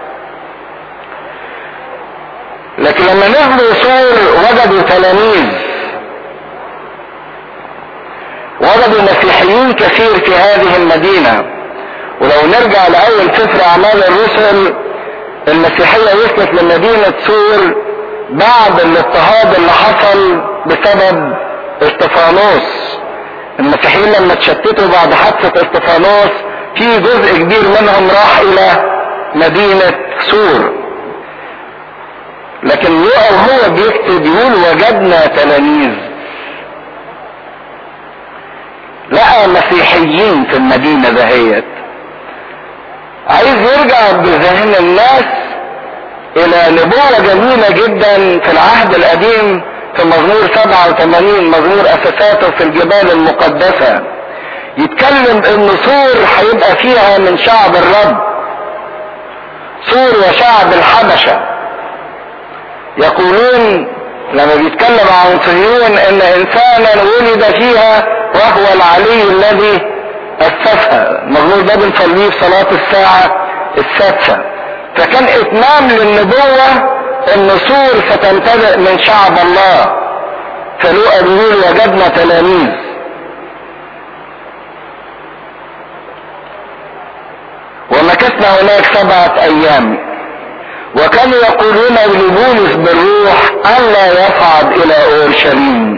لكن لما نزلوا سور وجدوا تلاميذ وجدوا مسيحيين كثير في هذه المدينة ولو نرجع لأول سفر أعمال الرسل المسيحية وصلت لمدينة سور بعد الاضطهاد اللي حصل بسبب استفانوس المسيحيين لما اتشتتوا بعد حادثة استفانوس في جزء كبير منهم راح الى مدينة سور لكن وهو بيكتب يقول وجدنا تلاميذ لقى مسيحيين في المدينة دهيت عايز يرجع بذهن الناس الى نبوة جميلة جدا في العهد القديم في مزمور 87 مزمور اساساته في الجبال المقدسة يتكلم ان سور هيبقى فيها من شعب الرب سور وشعب الحبشة يقولون لما بيتكلم عن صهيون ان انسانا ولد فيها وهو العلي الذي اسسها المزمور ده بنصليه في صلاة الساعة السادسة فكان اتمام للنبوة ان سور ستمتلئ من شعب الله فلوقا بيقول وجدنا تلاميذ ومكثنا هناك سبعة ايام وكانوا يقولون لبولس بالروح الا يصعد الى اورشليم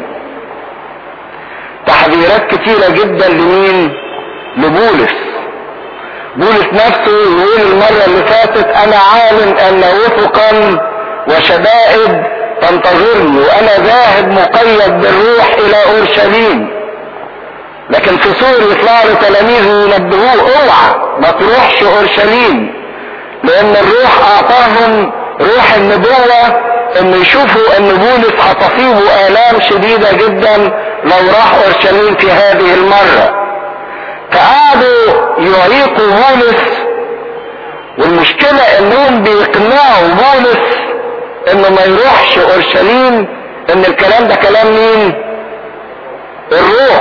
تحذيرات كتيرة جدا لمين لبولس بولس نفسه يقول المرة اللي فاتت انا عالم ان وفقا وشدائد تنتظرني وانا ذاهب مقيد بالروح الى اورشليم لكن في سور يطلع له تلاميذ ينبهوه اوعى ما تروحش اورشليم لان الروح اعطاهم روح النبوة ان يشوفوا ان بولس هتصيبه الام شديدة جدا لو راح اورشليم في هذه المرة فقعدوا يعيقوا بولس والمشكلة انهم بيقنعوا بولس انه ما يروحش اورشليم ان الكلام ده كلام مين الروح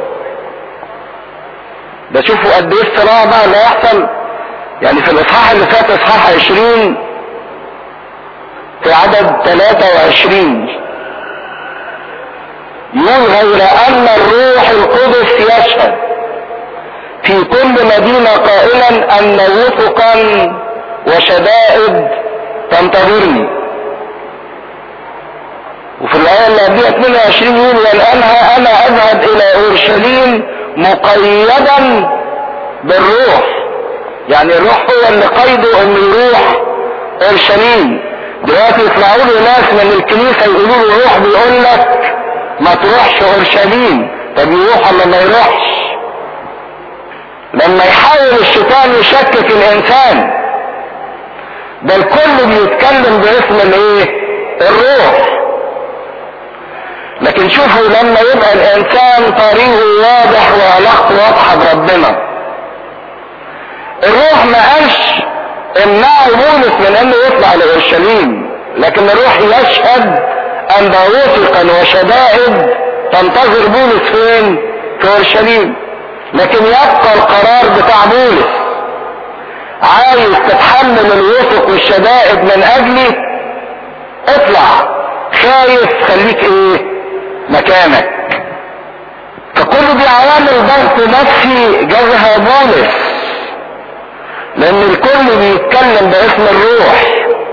ده شوفوا قد ايه الصراع بقى اللي هيحصل يعني في الاصحاح اللي فات اصحاح 20 في عدد 23 يقول غير ان الروح القدس يشهد في كل مدينة قائلا ان وفقا وشدائد تنتظرني وفي الآية اللي قبلها 22 يقول والآنها أنا أذهب إلى أورشليم مقيدا بالروح يعني الروح هو اللي قيده إنه يروح أورشليم دلوقتي يطلعوا له ناس من الكنيسة يقولوا له روح بيقول لك ما تروحش أورشليم طب يروح ولا ما يروحش لما يحاول الشيطان يشكك الإنسان ده الكل بيتكلم باسم الايه الروح لكن شوفوا لما يبقى الانسان طريقه واضح وعلاقته واضحه بربنا الروح ما قالش امنعوا بولس من انه يطلع لاورشليم لكن الروح يشهد ان وثقا وشدائد تنتظر بولس فين في اورشليم لكن يبقى القرار بتاع بولس عايز تتحمل الوثق والشدائد من اجلي اطلع خايف خليك ايه مكانك فكل دي عوامل ضغط نفسي جازها بولس لان الكل بيتكلم باسم الروح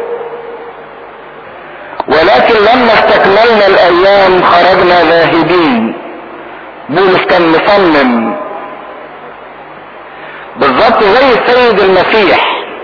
ولكن لما استكملنا الايام خرجنا ذاهبين بولس كان مصمم بالظبط زي السيد المسيح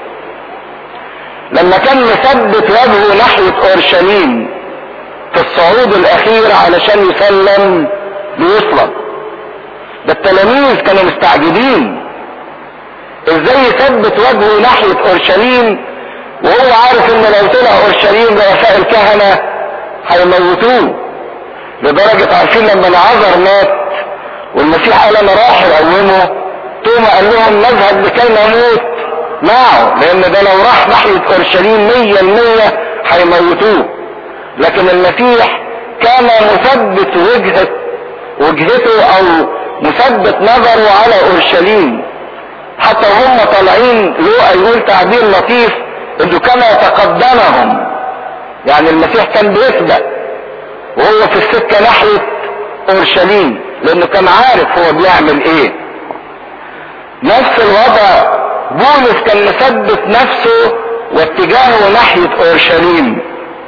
لما كان مثبت وجهه ناحية اورشليم في الصعود الاخير علشان يسلم ليصلب ده التلاميذ كانوا مستعجبين ازاي يثبت وجهه ناحية اورشليم وهو عارف ان لو طلع اورشليم رؤساء الكهنة هيموتوه لدرجة عارفين لما العذر مات والمسيح قال انا راح اقومه توما قال لهم نذهب لكي نموت معه لان ده لو راح ناحية اورشليم مية المية هيموتوه لكن المسيح كان مثبت وجهة وجهته او مثبت نظره على اورشليم حتى هم طالعين لوقا يقول تعبير لطيف انه كان يتقدمهم يعني المسيح كان بيسبق وهو في السكة ناحية اورشليم لانه كان عارف هو بيعمل ايه نفس الوضع بولس كان مثبت نفسه واتجاهه ناحية اورشليم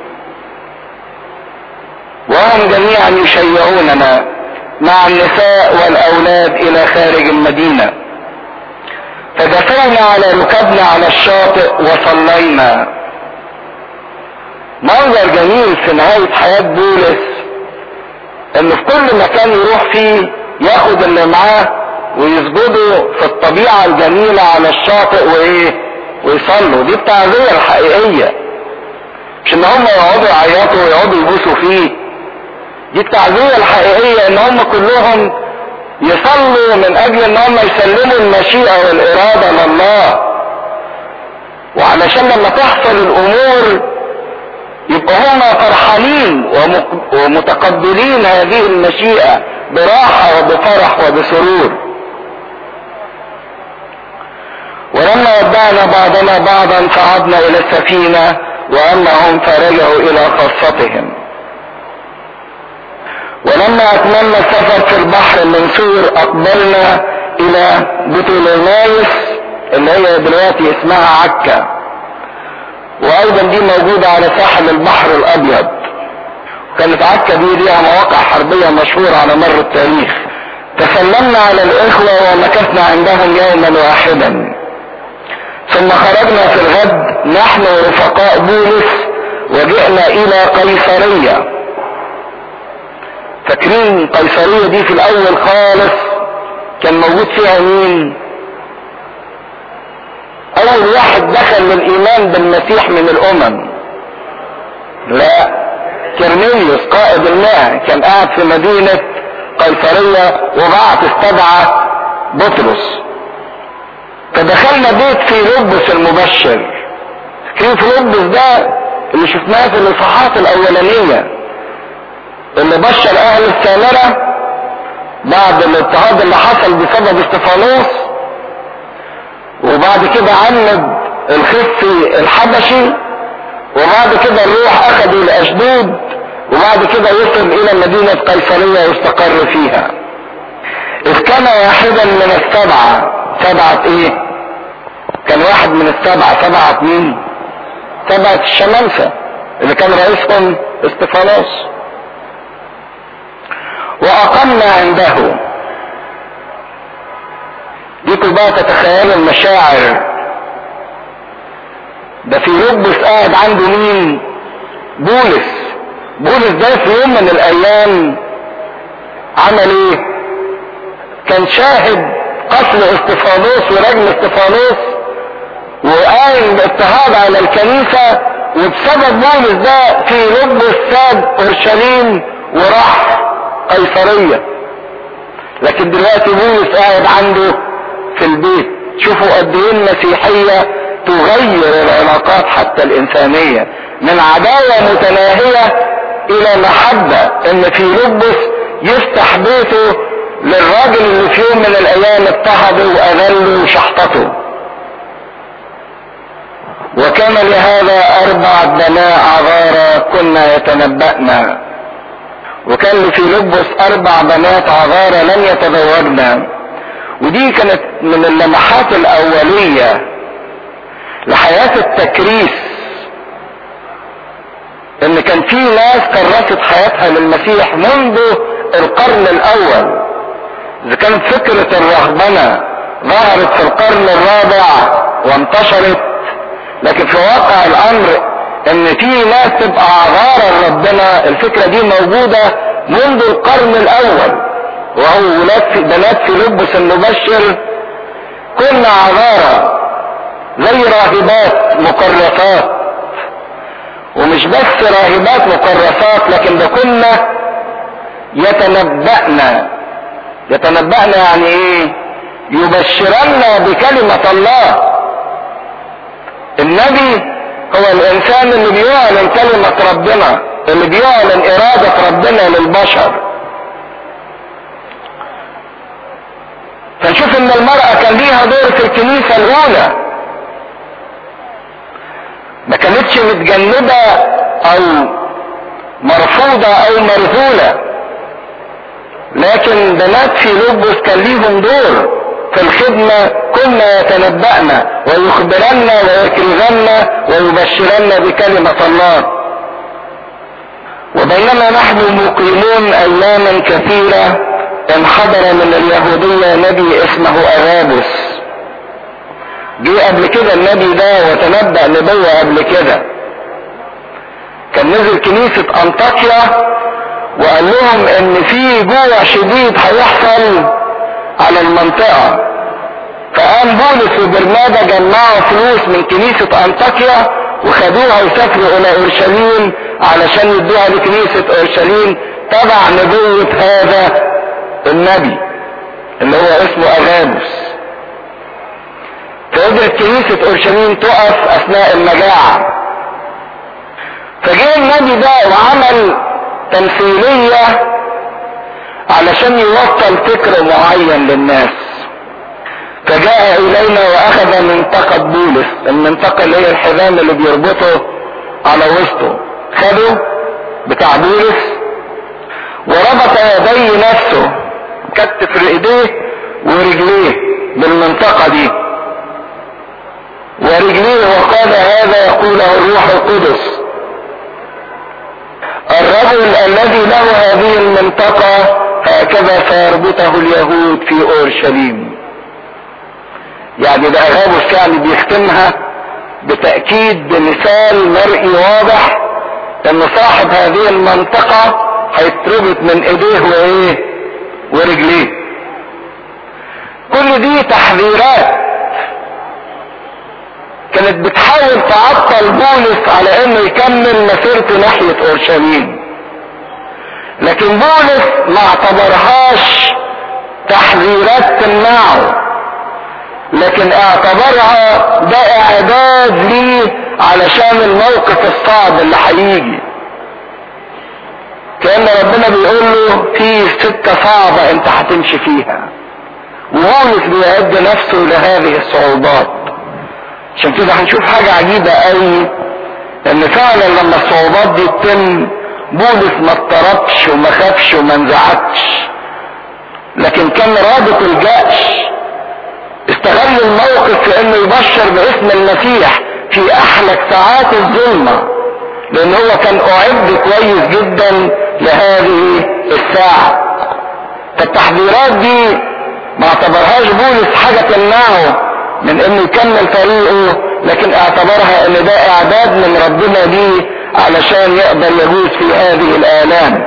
وهم جميعا يشيعوننا مع النساء والاولاد الى خارج المدينه فدفعنا على ركبنا على الشاطئ وصلينا منظر جميل في نهاية حياة بولس انه في كل مكان يروح فيه ياخد اللي معاه ويسجدوا في الطبيعة الجميلة على الشاطئ وايه ويصلوا دي التعزية الحقيقية مش ان هم يقعدوا يعيطوا ويقعدوا يبوسوا فيه دي التعزية الحقيقية ان هم كلهم يصلوا من اجل ان هم يسلموا المشيئة والارادة لله وعلشان لما تحصل الامور يبقى هم فرحانين ومتقبلين هذه المشيئة براحة وبفرح وبسرور ولما ودعنا بعضنا بعضا صعدنا الى السفينة واما هم فرجعوا الى خاصتهم ولما اتممنا السفر في البحر المنصور اقبلنا الى بطولونايس اللي هي دلوقتي اسمها عكا وايضا دي موجودة على ساحل البحر الابيض كانت عكا دي ليها مواقع حربية مشهورة على مر التاريخ تسلمنا على الاخوة ومكثنا عندهم يوما واحدا ثم خرجنا في الغد نحن ورفقاء بولس وجئنا الى قيصريه فاكرين قيصرية دي في الاول خالص كان موجود فيها مين اول واحد دخل للايمان بالمسيح من الامم لا كرنيليوس قائد الماء كان قاعد في مدينة قيصرية وبعت استدعى بطرس فدخلنا بيت في لبس المبشر فاكرين في لبس ده اللي شفناه في الاصحاحات الاولانيه اللي بشر اهل السامرة بعد الاضطهاد اللي حصل بسبب استفانوس وبعد كده عند الخفي الحبشي وبعد كده الروح اخده لاشدود وبعد كده وصل الى مدينة قيصرية واستقر فيها اذ كان واحدا من السبعة سبعة ايه كان واحد من السبعة سبعة مين سبعة الشمامسة اللي كان رئيسهم استفانوس واقمنا عنده ديكوا بقى تتخيلوا المشاعر ده في لبس قاعد عنده مين بولس بولس ده في يوم من الايام عمل ايه كان شاهد قتل استفانوس ورجم استفانوس وقايم باضطهاد على الكنيسة وبسبب بولس ده في لبس ساب اورشليم وراح قيصرية لكن دلوقتي بولس قاعد عنده في البيت شوفوا قد ايه المسيحية تغير العلاقات حتى الانسانية من عداوة متناهية الى محبة ان في لبس يفتح بيته للراجل اللي في يوم من الايام اضطهده واذله وشحطته وكان لهذا اربع بناء عذارى كنا يتنبأنا وكان في لبس اربع بنات عذارى لم يتزوجنا ودي كانت من اللمحات الاوليه لحياه التكريس ان كان في ناس كرست حياتها للمسيح منذ القرن الاول اذا كانت فكره الرهبنه ظهرت في القرن الرابع وانتشرت لكن في واقع الامر ان في ناس تبقى عذارى ربنا الفكره دي موجوده منذ القرن الاول وهو ولاد في بنات في لبس المبشر كنا عذارى زي راهبات مكرسات ومش بس راهبات مكرسات لكن ده كنا يتنبأنا يتنبأنا يعني ايه يبشرنا بكلمة الله النبي هو الانسان اللي بيعلن كلمة ربنا اللي بيعلن ارادة ربنا للبشر فنشوف ان المرأة كان ليها دور في الكنيسة الاولى ما كانتش متجنبة او مرفوضة او مرذولة لكن بنات في لبس كان ليهم دور في الخدمة كنا يتنبأنا ويخبرنا ويكرزنا ويبشرنا بكلمة الله وبينما نحن مقيمون اياما كثيرة انحدر من اليهودية نبي اسمه اغابس جه قبل كده النبي ده وتنبأ نبوة قبل كده كان نزل كنيسة انطاكيا وقال لهم ان في جوع شديد هيحصل على المنطقة فقام بولس وبرنابا جمعوا فلوس من كنيسة انطاكيا وخدوها وسافروا الى اورشليم علشان يدوها لكنيسة اورشليم تبع نبوة هذا النبي اللي هو اسمه اغابس فقدرت كنيسة اورشليم تقف اثناء المجاعة فجاء النبي ده وعمل تمثيلية علشان يوصل فكر معين للناس فجاء الينا واخذ منطقة بولس المنطقة اللي هي الحزام اللي بيربطه على وسطه خده بتاع بولس وربط يدي نفسه كتف ايديه ورجليه بالمنطقة دي ورجليه وقال هذا يقوله الروح القدس الرجل الذي له هذه المنطقة هكذا سيربطه اليهود في اورشليم يعني ده اغابس يعني بيختمها بتأكيد بمثال مرئي واضح ان صاحب هذه المنطقة هيتربط من ايديه وايه ورجليه كل دي تحذيرات كانت بتحاول تعطل بولس على انه يكمل مسيرته ناحية اورشليم لكن بولس ما اعتبرهاش تحذيرات تمنعه لكن اعتبرها ده اعداد ليه علشان الموقف الصعب اللي هيجي كأن ربنا بيقول له في سكة صعبة انت هتمشي فيها وبولس بيعد نفسه لهذه الصعوبات عشان كده هنشوف حاجة عجيبة قوي ان فعلا لما الصعوبات دي تتم بولس ما اضطربش وما خافش وما انزعجش لكن كان رابط الجأش استغل الموقف في انه يبشر باسم المسيح في احلك ساعات الظلمة لان هو كان اعد كويس جدا لهذه الساعة فالتحذيرات دي ما اعتبرهاش بولس حاجة تمنعه من انه يكمل طريقه لكن اعتبرها ان ده اعداد من ربنا ليه علشان يقدر يجوز في هذه الالام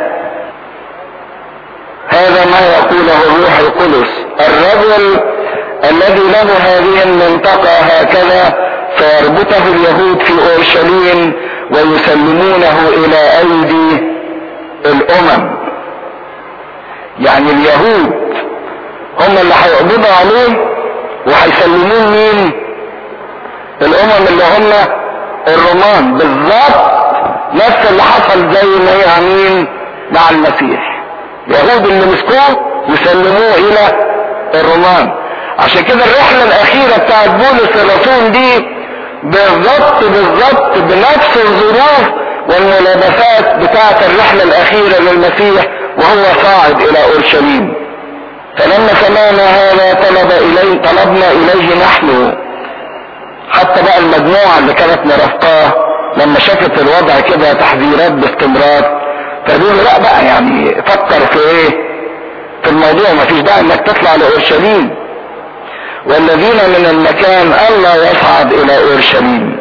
هذا ما يقوله الروح القدس الرجل الذي له هذه المنطقة هكذا فيربطه اليهود في اورشليم ويسلمونه الى ايدي الامم يعني اليهود هم اللي هيقبضوا عليه وهيسلموه مين الامم اللي هم الرومان بالظبط نفس اللي حصل زي ما هي عاملين مع المسيح اليهود اللي مسكوه وسلموه الى الرومان عشان كده الرحلة الاخيرة بتاعت بولس الرسول دي بالظبط بالظبط بنفس الظروف والملابسات بتاعت الرحلة الاخيرة للمسيح وهو صاعد الى اورشليم فلما سمعنا هذا طلب إليه طلبنا اليه نحن حتى بقى المجموعة اللي كانت مرافقاه لما شافت الوضع كده تحذيرات باستمرار فقالوا لا بقى يعني فكر في ايه في الموضوع مفيش داعي انك تطلع لاورشليم والذين من المكان الا يصعد الى اورشليم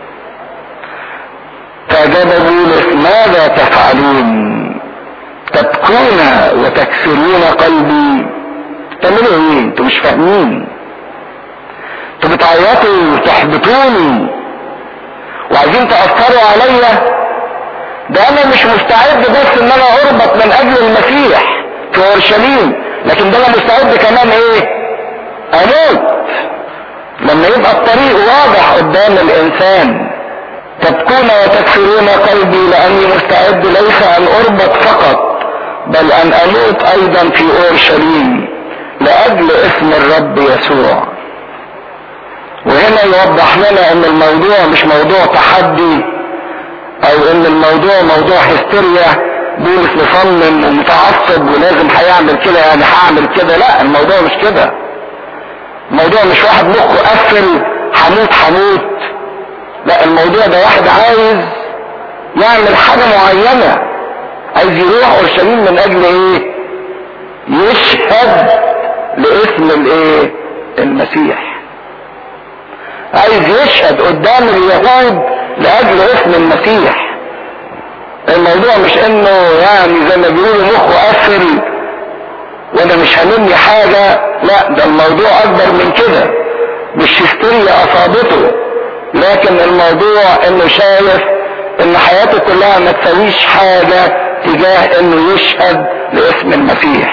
فاجاب بولس ماذا تفعلون تبكون وتكسرون قلبي تعملوا ايه انتوا مش فاهمين انتوا بتعيطوا وتحبطوني وعايزين تأثروا عليا ده انا مش مستعد بس ان انا اربط من اجل المسيح في اورشليم لكن ده انا مستعد كمان ايه اموت لما يبقى الطريق واضح قدام الانسان تبكون وتكسرون قلبي لاني مستعد ليس ان اربط فقط بل ان اموت ايضا في اورشليم لاجل اسم الرب يسوع وهنا يوضح لنا ان الموضوع مش موضوع تحدي او ان الموضوع موضوع هستيريا بولس مصمم ومتعصب ولازم هيعمل كده يعني هعمل كده لا الموضوع مش كده الموضوع مش واحد مخه قفل هموت هموت لا الموضوع ده واحد عايز يعمل حاجة معينة عايز يروح اورشليم من اجل ايه يشهد لاسم الايه المسيح عايز يشهد قدام اليهود لاجل اسم المسيح الموضوع مش انه يعني زي ما بيقولوا مخه قفل وانا مش هاممني حاجة لا ده الموضوع اكبر من كده مش هستيريا اصابته لكن الموضوع انه شايف ان حياته كلها ما تسويش حاجة تجاه انه يشهد لاسم المسيح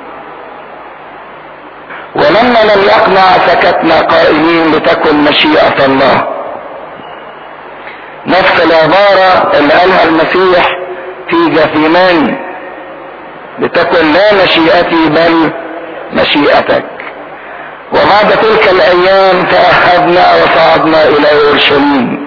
ولما لم يقنع سكتنا قائلين لتكن مشيئة الله نفس العبارة اللي قالها المسيح في جثيمان لتكن لا مشيئتي بل مشيئتك وبعد تلك الايام تأهبنا وصعدنا الى اورشليم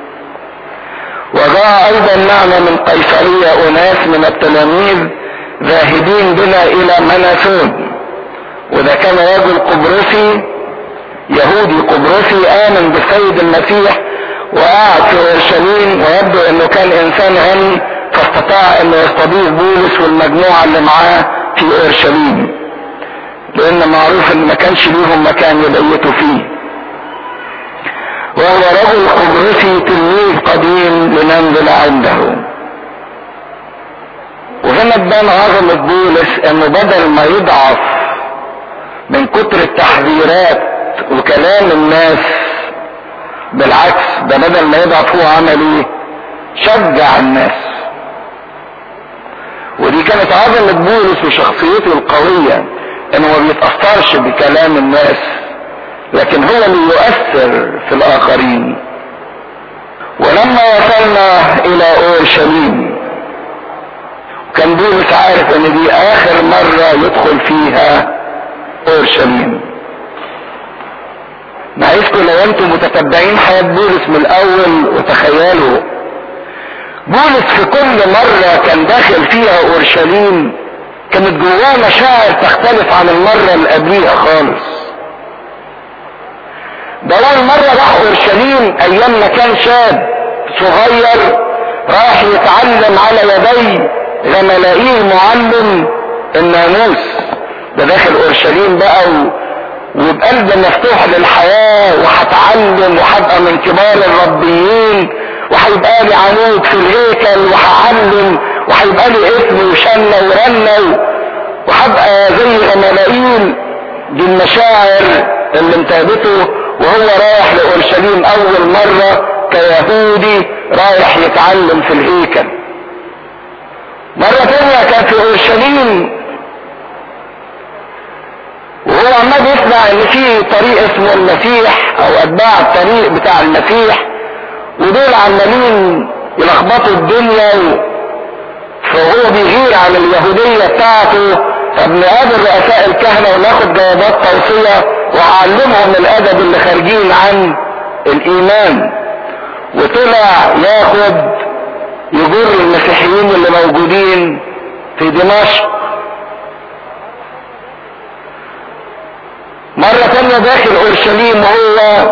وجاء ايضا معنا من قيصرية اناس من التلاميذ ذاهبين بنا الى مناسون وده كان رجل قبرصي يهودي قبرصي امن بالسيد المسيح وقعد في اورشليم ويبدو انه كان انسان غني فاستطاع انه يستضيف بولس والمجموعة اللي معاه في اورشليم لان معروف ان ما كانش ليهم مكان يبيتوا فيه وهو رجل قبرصي تلميذ قديم لننزل عنده وهنا تبان عظمة بولس انه بدل ما يضعف من كتر التحذيرات وكلام الناس بالعكس ده بدل ما يضعف هو عمل ايه شجع الناس ودي كانت عظمة بولس وشخصيته القوية انه ما بيتأثرش بكلام الناس لكن هو اللي يؤثر في الاخرين ولما وصلنا الى اورشليم كان بولس عارف ان دي اخر مرة يدخل فيها اورشليم نعيشكم لو انتم متتبعين حياة بولس من الاول وتخيلوا بولس في كل مرة كان داخل فيها اورشليم كانت جواه مشاعر تختلف عن المرة اللي قبليها خالص ده اول مرة راح اورشليم ايام ما كان شاب صغير راح يتعلم على يدي غملائيل معلم الناموس ده داخل اورشليم بقى و... وبقلب مفتوح للحياة وهتعلم وهبقى من كبار الربيين وهيبقى لي عنود في الهيكل وهعلم وهيبقى لي اسم وشنة ورنة وهبقى زي غملائيل دي المشاعر اللي انتابته وهو رايح لأورشليم أول مرة كيهودي رايح يتعلم في الهيكل مرة تانية كان في أورشليم وهو عمال يسمع ان في طريق اسمه المسيح او اتباع الطريق بتاع المسيح ودول عمالين يلخبطوا الدنيا و... فهو بيغير على اليهودية بتاعته طب نقابل رؤساء الكهنة وناخد جوابات توصية وأعلمهم الأدب اللي خارجين عن الإيمان وطلع ياخد يجر المسيحيين اللي موجودين في دمشق مرة تانية داخل اورشليم وهو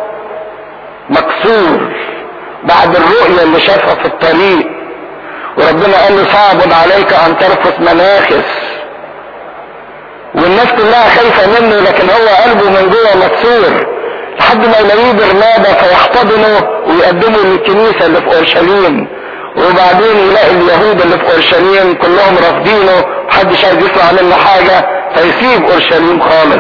مكسور بعد الرؤية اللي شافها في الطريق وربنا قال له صعب عليك ان ترفث مناخس والناس كلها خايفة منه لكن هو قلبه من جوه مكسور لحد ما يلاقيه برنابة فيحتضنه ويقدمه للكنيسة اللي في اورشليم وبعدين يلاقي اليهود اللي في اورشليم كلهم رافضينه محدش عايز يسمع منه حاجة فيسيب اورشليم خالص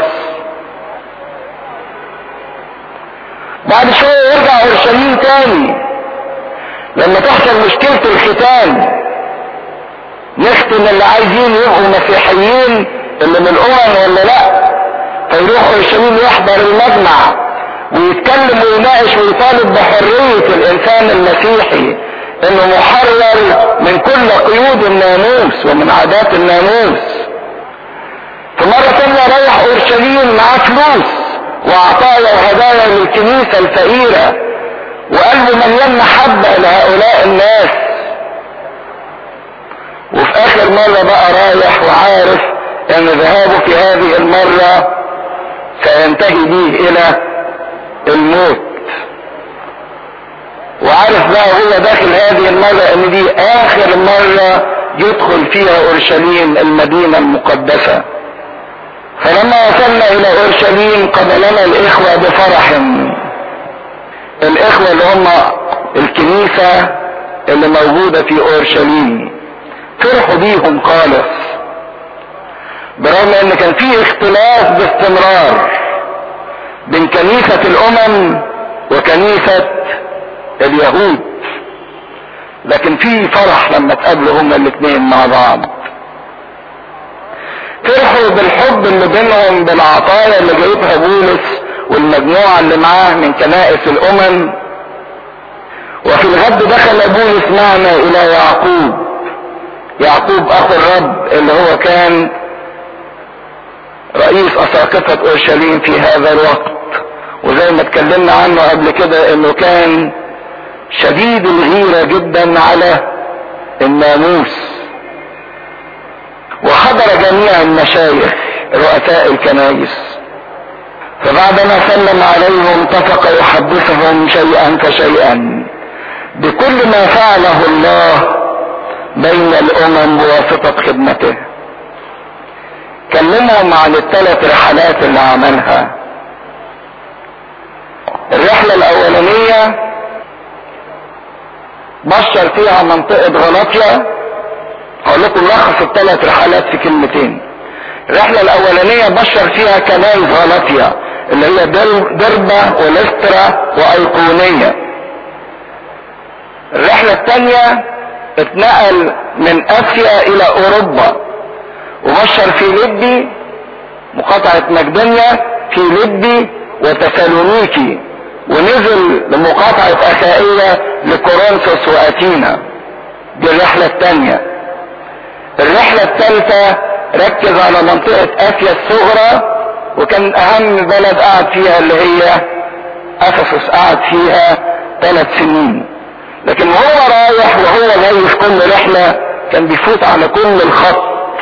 بعد شوية يرجع اورشليم تاني لما تحصل مشكلة الختان نختم اللي عايزين يبقوا مسيحيين اللي من الامم ولا لا فيروح اورشليم يحضر المجمع ويتكلم ويناقش ويطالب بحرية الانسان المسيحي انه محرر من كل قيود الناموس ومن عادات الناموس فمرة تانية رايح اورشليم معاه فلوس وعطايا وهدايا للكنيسة الفقيرة وقلبه مليان محبة لهؤلاء الناس وفي اخر مرة بقى رايح وعارف ان ذهابه في هذه المرة سينتهي به الى الموت وعارف بقى هو داخل هذه المرة ان دي اخر مرة يدخل فيها اورشليم المدينة المقدسة فلما وصلنا الى اورشليم قبلنا الاخوة بفرح الاخوة اللي هم الكنيسة اللي موجودة في اورشليم فرحوا بيهم خالص برغم ان كان في اختلاف باستمرار بين كنيسة الامم وكنيسة اليهود لكن في فرح لما تقابلوا هما الاثنين مع بعض فرحوا بالحب اللي بينهم بالعطايا اللي جايبها بولس والمجموعة اللي معاه من كنائس الامم وفي الغد دخل بولس معنا الى يعقوب يعقوب اخو الرب اللي هو كان رئيس اساقفة اورشليم في هذا الوقت وزي ما اتكلمنا عنه قبل كده انه كان شديد الغيرة جدا على الناموس وحضر جميع المشايخ رؤساء الكنائس فبعدما سلم عليهم اتفق يحدثهم شيئا فشيئا بكل ما فعله الله بين الامم بواسطة خدمته كلمهم عن الثلاث رحلات اللي عملها الرحلة الاولانية بشر فيها منطقة غلاطيا هقول لكم لخص الثلاث رحلات في كلمتين الرحلة الاولانية بشر فيها كنايس غلاطيا اللي هي دربة ولسترا وايقونية الرحلة الثانية اتنقل من اسيا الى اوروبا وبشر في ليبي مقاطعة مقدونيا في ليبي وتسالونيكي ونزل لمقاطعة اخائية لكورنثوس واتينا دي الرحلة الثانية الرحلة الثالثة ركز على منطقة اسيا الصغرى وكان اهم بلد قعد فيها اللي هي افسس قعد فيها ثلاث سنين لكن وهو رايح وهو جاي في كل رحلة كان بيفوت على كل الخط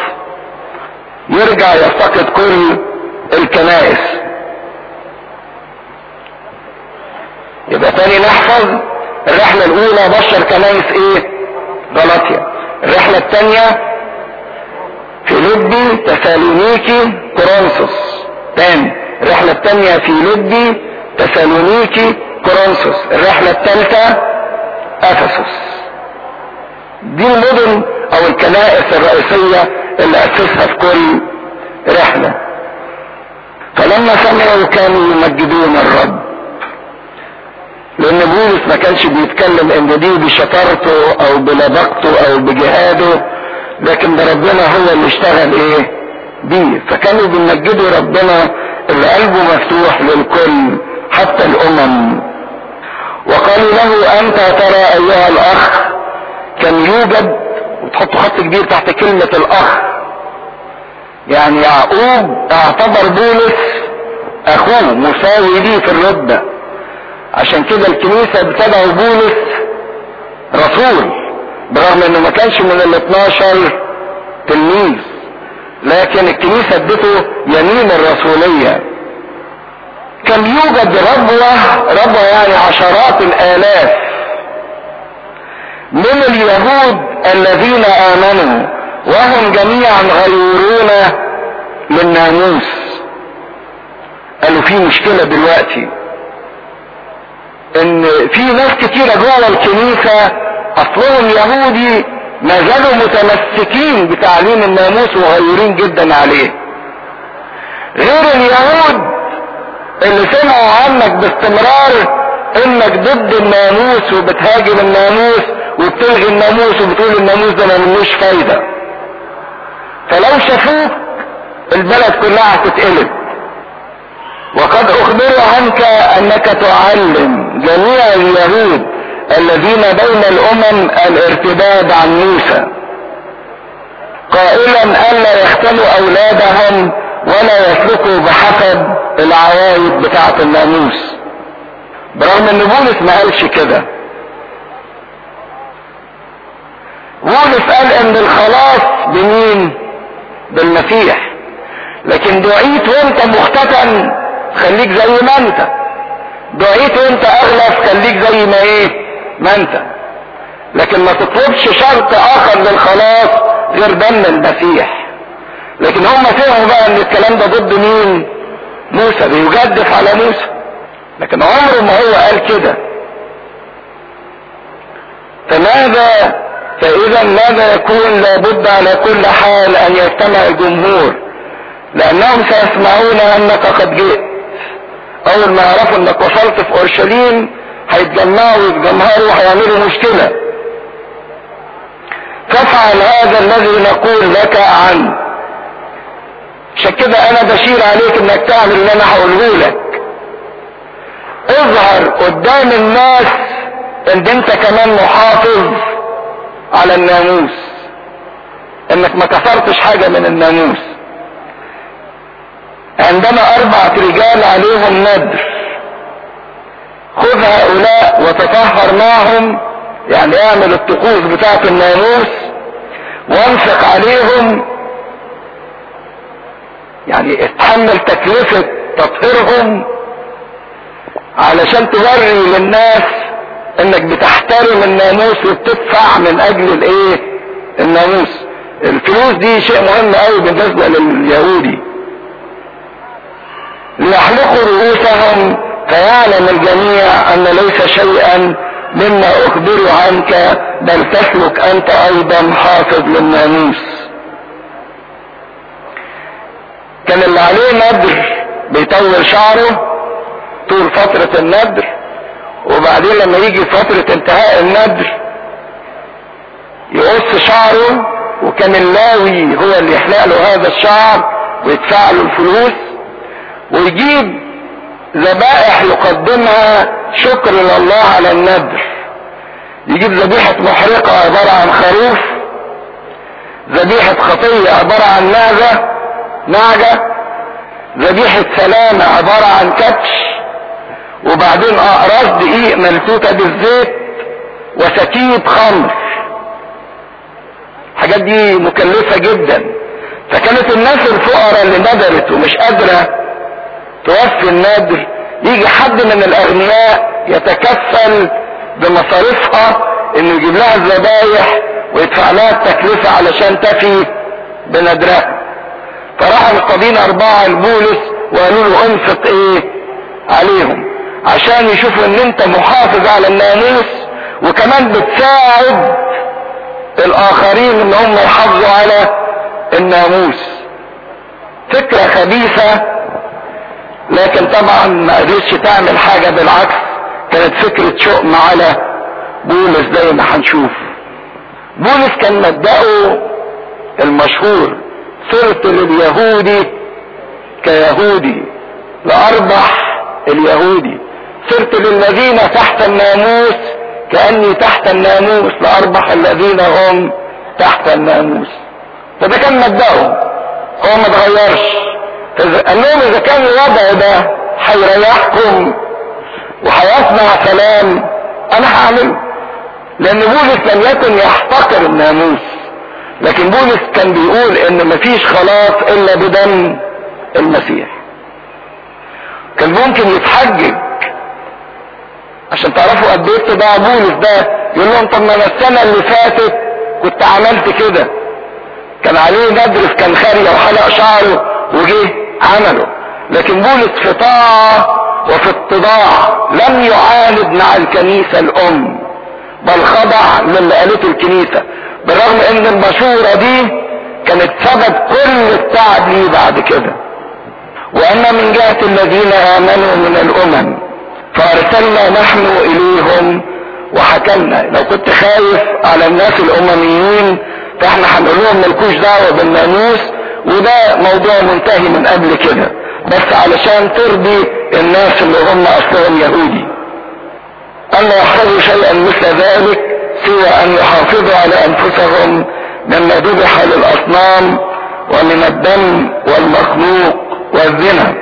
يرجع يفتقد كل الكنائس يبقى تاني نحفظ الرحلة الاولى بشر كنائس ايه غلطيا الرحلة الثانية فيليبي تسالونيكي كورنثوس تاني الرحلة التانية فيليبي تسالونيكي كورنثوس الرحلة الثالثة افسس دي المدن او الكنائس الرئيسية اللي اسسها في كل رحلة فلما سمعوا كانوا يمجدون الرب لان بولس ما كانش بيتكلم ان دي بشطارته او بلبقته او بجهاده لكن ده ربنا هو اللي اشتغل ايه بيه فكانوا بيمجدوا ربنا اللي قلبه مفتوح للكل حتى الامم وقالوا له انت ترى ايها الاخ كان يوجد وتحط خط كبير تحت كلمة الاخ يعني يعقوب اعتبر بولس اخوه مساوي ليه في الرتبة عشان كده الكنيسة بتدعو بولس رسول برغم انه ما كانش من ال 12 تلميذ لكن الكنيسة ادته يمين الرسولية كان يوجد ربوة ربوة يعني عشرات الالاف من اليهود الذين امنوا وهم جميعا غيورون للناموس قالوا في مشكلة دلوقتي ان في ناس كتيرة جوه الكنيسة اصلهم يهودي ما زالوا متمسكين بتعليم الناموس وغيورين جدا عليه غير اليهود اللي سمعوا عنك باستمرار انك ضد الناموس وبتهاجم الناموس وبتلغي الناموس وبتقول الناموس ده ما ملوش فايدة فلو شافوك البلد كلها هتتقلب وقد اخبروا عنك انك تعلم جميع اليهود الذين بين الامم الارتداد عن موسى قائلا الا يختلوا اولادهم ولا يسلكوا بحسب العوايد بتاعه الناموس برغم ان بولس ما قالش كده بولس قال ان الخلاص بمين بالمسيح لكن دعيت وانت مختتن خليك زي ما انت دعيت وانت اغلف خليك زي ما ايه ما انت لكن ما تطلبش شرط اخر للخلاص غير دم المسيح لكن هم فهموا بقى ان الكلام ده ضد مين موسى بيجدف على موسى لكن عمره ما هو قال كده فماذا فاذا ماذا يكون لابد على كل حال ان يجتمع الجمهور لانهم سيسمعون انك قد جئت اول ما يعرفوا انك وصلت في اورشليم هيتجمعوا ويتجمهروا وهيعملوا مشكلة فافعل هذا الذي نقول لك عنه عشان كده انا بشير عليك انك تعمل اللي انا هقوله لك اظهر قدام الناس ان انت كمان محافظ على الناموس انك ما كسرتش حاجة من الناموس عندما اربعة رجال عليهم ندر خذ هؤلاء وتطهر معهم يعني اعمل الطقوس بتاعة الناموس وانفق عليهم يعني اتحمل تكلفة تطهيرهم علشان توري للناس انك بتحترم الناموس وبتدفع من اجل الايه الناموس الفلوس دي شيء مهم قوي بالنسبة لليهودي ليحلقوا رؤوسهم فيعلم الجميع ان ليس شيئا مما اخبر عنك بل تسلك انت ايضا حافظ للناموس كان اللي عليه ندر بيطول شعره طول فترة الندر وبعدين لما يجي فترة انتهاء الندر يقص شعره وكان اللاوي هو اللي يحلق له هذا الشعر ويدفع له الفلوس ويجيب ذبائح يقدمها شكر لله على الندر يجيب ذبيحة محرقة عبارة عن خروف ذبيحة خطية عبارة عن نعجة نعجة ذبيحة سلامة عبارة عن كبش وبعدين اقراص دقيق ملتوتة بالزيت وسكيب خمر الحاجات دي مكلفة جدا فكانت الناس الفقراء اللي ندرت ومش قادرة توفي النادر يجي حد من الاغنياء يتكفل بمصاريفها انه يجيب لها الذبايح ويدفع لها التكلفة علشان تفي بندرها فراحوا مصطادين اربعة لبولس وقالوا له انفق ايه عليهم عشان يشوفوا ان انت محافظ على الناموس وكمان بتساعد الاخرين ان هم يحافظوا على الناموس فكرة خبيثة لكن طبعا ما قدرتش تعمل حاجة بالعكس كانت فكرة شؤم على بولس زي ما هنشوف بولس كان مبدأه المشهور صرت لليهودي كيهودي لأربح اليهودي صرت للذين تحت الناموس كأني تحت الناموس لأربح الذين هم تحت الناموس فده كان مبدأه هو ما اتغيرش قال لهم اذا كان الوضع ده هيريحكم وهيصنع سلام انا هعمله لان بولس لم يكن يحتقر الناموس لكن بولس كان بيقول ان مفيش خلاص الا بدم المسيح كان ممكن يتحجج عشان تعرفوا قد ايه اتباع بولس ده يقول لهم طب ما انا السنه اللي فاتت كنت عملت كده كان عليه ندرس كان خاريه وحلق شعره وجه عمله لكن بولس في طاعه وفي اتضاع لم يعاند مع الكنيسه الام بل خضع للي قالته الكنيسه بالرغم ان المشوره دي كانت سبب كل التعب ليه بعد كده واما من جهه الذين امنوا من الامم فارسلنا نحن اليهم وحكمنا لو كنت خايف على الناس الامميين فاحنا هنقول لهم ملكوش دعوه بالناموس وده موضوع منتهي من قبل كده بس علشان ترضي الناس اللي هم اصلهم يهودي الا يحفظوا شيئا مثل ذلك سوى ان يحافظوا على انفسهم مما ذبح للاصنام ومن الدم والمخلوق والزنا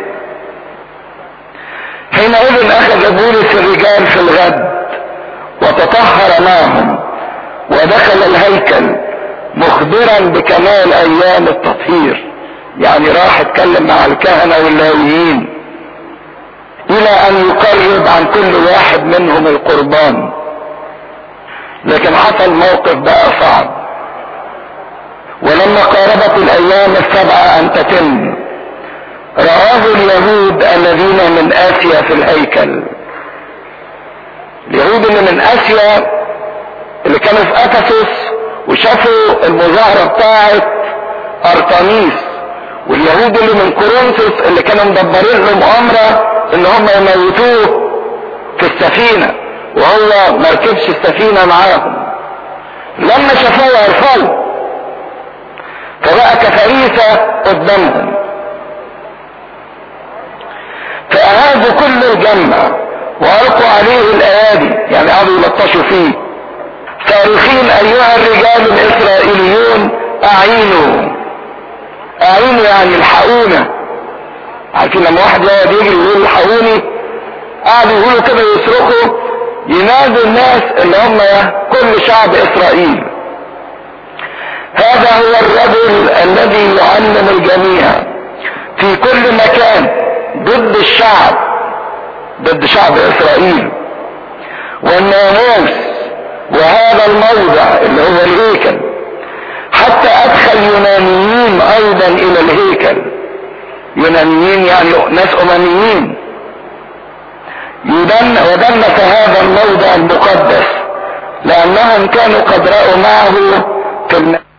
حينئذ اخذ بولس الرجال في الغد وتطهر معهم ودخل الهيكل مخبرا بكمال ايام التطهير يعني راح اتكلم مع الكهنة واللاويين الى ان يقرب عن كل واحد منهم القربان لكن حصل موقف بقى صعب ولما قاربت الايام السبعة ان تتم رآه اليهود الذين من اسيا في الهيكل اليهود اللي من اسيا اللي كانوا في افسس وشافوا المظاهرة بتاعت ارتميس واليهود اللي من كورنثوس اللي كانوا مدبرين له مؤامرة ان هم يموتوه في السفينة وهو مركبش السفينة معاهم لما شافوه عرفوه فبقى كفريسة قدامهم فأهازوا كل الجنة وألقوا عليه الأيادي يعني قعدوا يلطشوا فيه صارخين أيها الرجال الإسرائيليون أعينوا أعينوا يعني الحقونا عارفين لما واحد يقعد يجري ويقول الحقوني قعدوا يقولوا كده يصرخوا ينادوا الناس اللي هم كل شعب إسرائيل هذا هو الرجل الذي يعلم الجميع في كل مكان ضد الشعب ضد شعب اسرائيل والناموس وهذا الموضع اللي هو الهيكل حتى ادخل يونانيين ايضا الى الهيكل يونانيين يعني ناس امميين يدن ودنس هذا الموضع المقدس لانهم كانوا قد رأوا معه في الم...